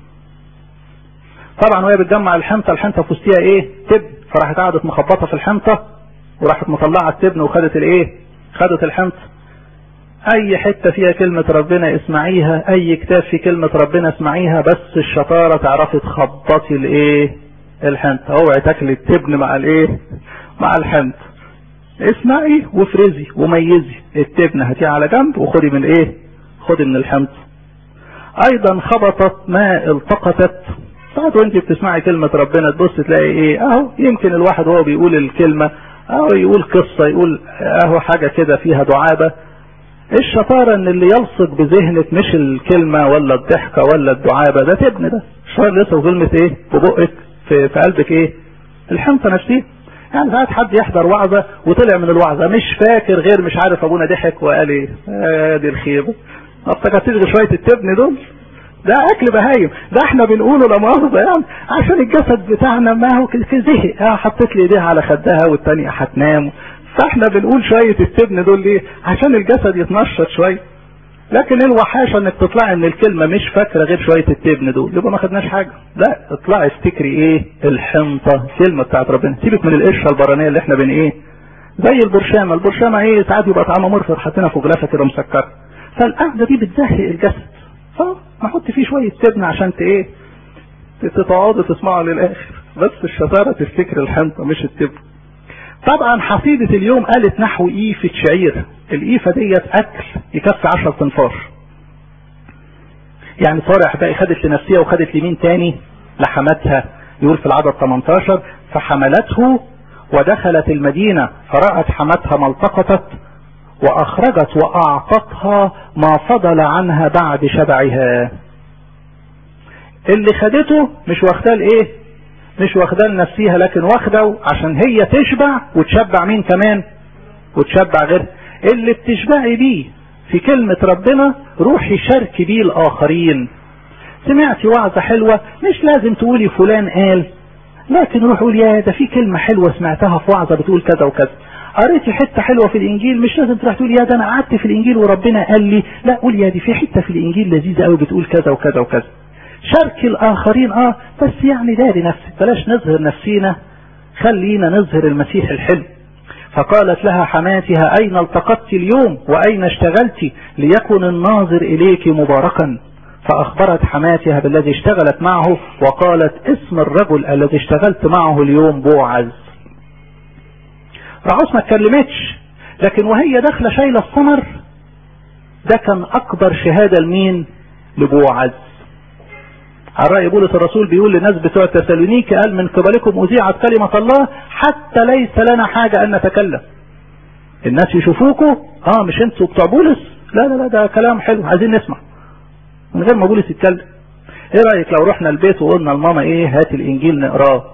A: طبعا وهي بتجمع الحنطة الحنطة في وسطها ايه تبن فراحت قعدت مخبطة في الحنطة وراحت مطلعة التبن وخدت الايه خدت الحنطة اي حتة فيها كلمة ربنا اسمعيها اي كتاب في كلمة ربنا اسمعيها بس الشطارة تعرفي تخبطي الايه الحنطة اوعي تاكلي التبن مع الايه مع الحنطة اسمعي وافرزي وميزي التبن هاتيه على جنب وخدي من ايه خدي من الحنطة ايضا خبطت ما التقطت ساعات وانت بتسمعي كلمة ربنا تبص تلاقي ايه اهو يمكن الواحد وهو بيقول الكلمة اهو يقول قصة يقول اهو حاجة كده فيها دعابة الشطارة ان اللي يلصق بذهنك مش الكلمة ولا الضحكة ولا الدعابة ده تبن ده الشطارة لسه كلمة ايه في بقك في, في قلبك ايه الحنطة نفسها يعني ساعات حد يحضر وعظة وطلع من الوعظة مش فاكر غير مش عارف ابونا ضحك وقال ايه آه دي الخيبة ما افتكرتش غير شوية التبن دول ده اكل بهايم ده احنا بنقوله لا مؤاخذه يعني عشان الجسد بتاعنا ما هو زهق اه حطيت لي ايديها على خدها والتانية هتنام فاحنا بنقول شوية التبن دول ليه عشان الجسد يتنشط شوية لكن الوحاشة انك تطلعي من الكلمة مش فاكرة غير شوية التبن دول يبقى ما خدناش حاجة لا اطلعي افتكري ايه الحنطة كلمة بتاعت ربنا سيبك من القشرة البرانية اللي احنا بن ايه زي البرشامة البرشامة ايه ساعات يبقى طعمها مرفر حاطينها في غلافة كده مسكرة فالقعدة دي بتزهق الجسد فنحط فيه شوية تبن عشان ايه تتقعدوا تسمعوا للاخر بس الشطارة تفتكر الحنطة مش التبن طبعا حفيدة اليوم قالت نحو ايفة شعير الايفة ديت اكل يكفي 10 تنفار يعني صارع بقى خدت لنفسها وخدت لمين تاني لحمتها يقول في العدد 18 فحملته ودخلت المدينة فرأت حمتها ما التقطت واخرجت واعطتها ما فضل عنها بعد شبعها اللي خدته مش واخداه لايه مش واخداه لنفسيها لكن واخده عشان هي تشبع وتشبع مين كمان وتشبع غير اللي بتشبعي بيه في كلمة ربنا روحي شاركي بيه الاخرين سمعتي وعظة حلوة مش لازم تقولي فلان قال لكن روح قول يا ده في كلمة حلوة سمعتها في وعظة بتقول كذا وكذا قريتي حتة حلوة في الانجيل مش لازم تروح تقول يا ده انا قعدت في الانجيل وربنا قال لي لا قول يا دي في حتة في الانجيل لذيذة قوي بتقول كذا وكذا وكذا شارك الاخرين اه بس يعني داري نفسك بلاش نظهر نفسينا خلينا نظهر المسيح الحلو فقالت لها حماتها اين التقطت اليوم واين اشتغلت ليكن الناظر اليك مباركا فاخبرت حماتها بالذي اشتغلت معه وقالت اسم الرجل الذي اشتغلت معه اليوم بوعز رعوس ما اتكلمتش لكن وهي داخله شايله الثمر ده كان اكبر شهاده لمين لبوعز على رأي بولس الرسول بيقول للناس بتوع تسالونيكي قال من قبلكم أذيعت كلمة الله حتى ليس لنا حاجة أن نتكلم الناس يشوفوكوا اه مش انتوا بتوع بولس لا لا لا ده كلام حلو عايزين نسمع من غير ما بولس يتكلم ايه رأيك لو رحنا البيت وقلنا لماما ايه هات الانجيل نقراه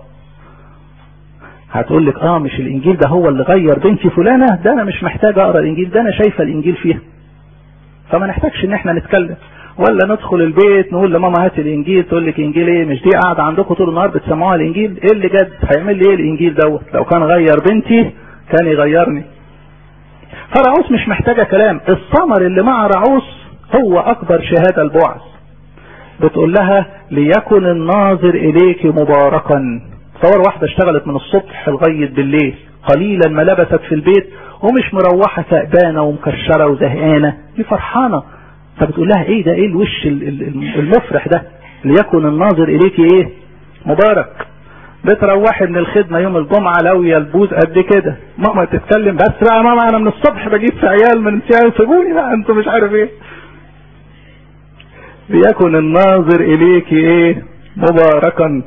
A: هتقول لك اه مش الانجيل ده هو اللي غير بنتي فلانة ده انا مش محتاج اقرا الانجيل ده انا شايفه الانجيل فيها فما نحتاجش ان احنا نتكلم ولا ندخل البيت نقول لماما هات الانجيل تقول لك انجيل ايه مش دي قاعده عندكم طول النهار بتسمعوها الانجيل ايه اللي جد هيعمل لي ايه الانجيل دوت لو كان غير بنتي كان يغيرني فرعوس مش محتاجه كلام الثمر اللي مع رعوس هو اكبر شهاده البعث بتقول لها ليكن الناظر اليك مباركا تصور واحده اشتغلت من الصبح لغايه بالليل قليلا ما لبست في البيت ومش مروحه كأبانه ومكشره وزهقانه دي فرحانه فبتقول لها ايه ده ايه الوش المفرح ده ليكن الناظر اليك ايه مبارك بتروحي من الخدمة يوم الجمعة لو البوز قد كده ماما تتكلم بس بقى ماما انا من الصبح بجيب في عيال من سيان سيبوني بقى انتوا مش عارف ايه ليكن الناظر اليك ايه مباركا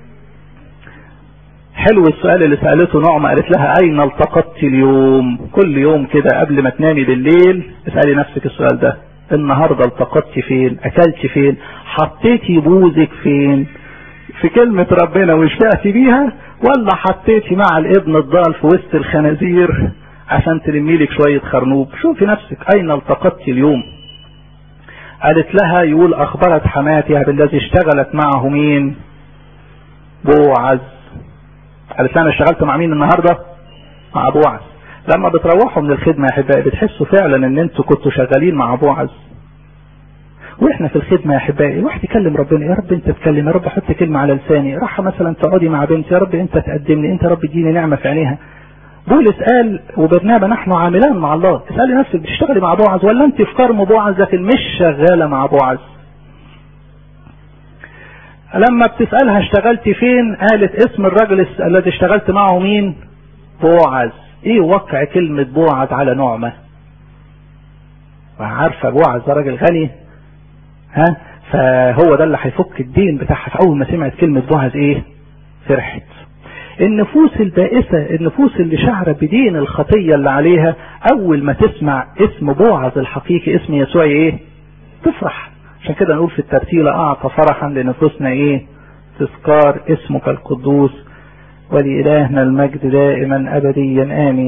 A: حلو السؤال اللي سألته نعمة قالت لها اين التقطت اليوم كل يوم كده قبل ما تنامي بالليل اسألي نفسك السؤال ده النهاردة التقطت فين اكلت فين حطيتي بوزك فين في كلمة ربنا وشبعتي بيها ولا حطيتي مع الابن الضال في وسط الخنازير عشان تلمي لك شوية خرنوب شوفي نفسك اين التقطت اليوم قالت لها يقول اخبرت حماتها بالذي اشتغلت معه مين بوعز قالت لها انا اشتغلت مع مين النهاردة مع بوعز لما بتروحوا من الخدمة يا احبائي بتحسوا فعلا ان انتوا كنتوا شغالين مع بوعز واحنا في الخدمة يا احبائي الواحد يكلم ربنا يا رب انت تكلم يا رب حط كلمة على لساني راح مثلا تقعدي مع بنتي يا رب انت تقدمني انت يا رب اديني نعمة في عينيها بولس قال وبرنابا نحن عاملان مع الله اسألي نفسك بتشتغلي مع بوعز ولا انت في كرم بوعز لكن مش شغالة مع بوعز لما بتسألها اشتغلتي فين قالت اسم الرجل الذي اشتغلت معه مين بوعز ايه وقع كلمة بوعز على نعمة وعارفة بوعز ده راجل غني ها فهو ده اللي هيفك الدين بتاعها فاول ما سمعت كلمة بوعز ايه فرحت النفوس البائسة النفوس اللي شعر بدين الخطية اللي عليها اول ما تسمع اسم بوعز الحقيقي اسم يسوع ايه تفرح عشان كده نقول في الترتيلة اعطى فرحا لنفوسنا ايه تذكار اسمك القدوس ولإلهنا المجد دائما ابديا امين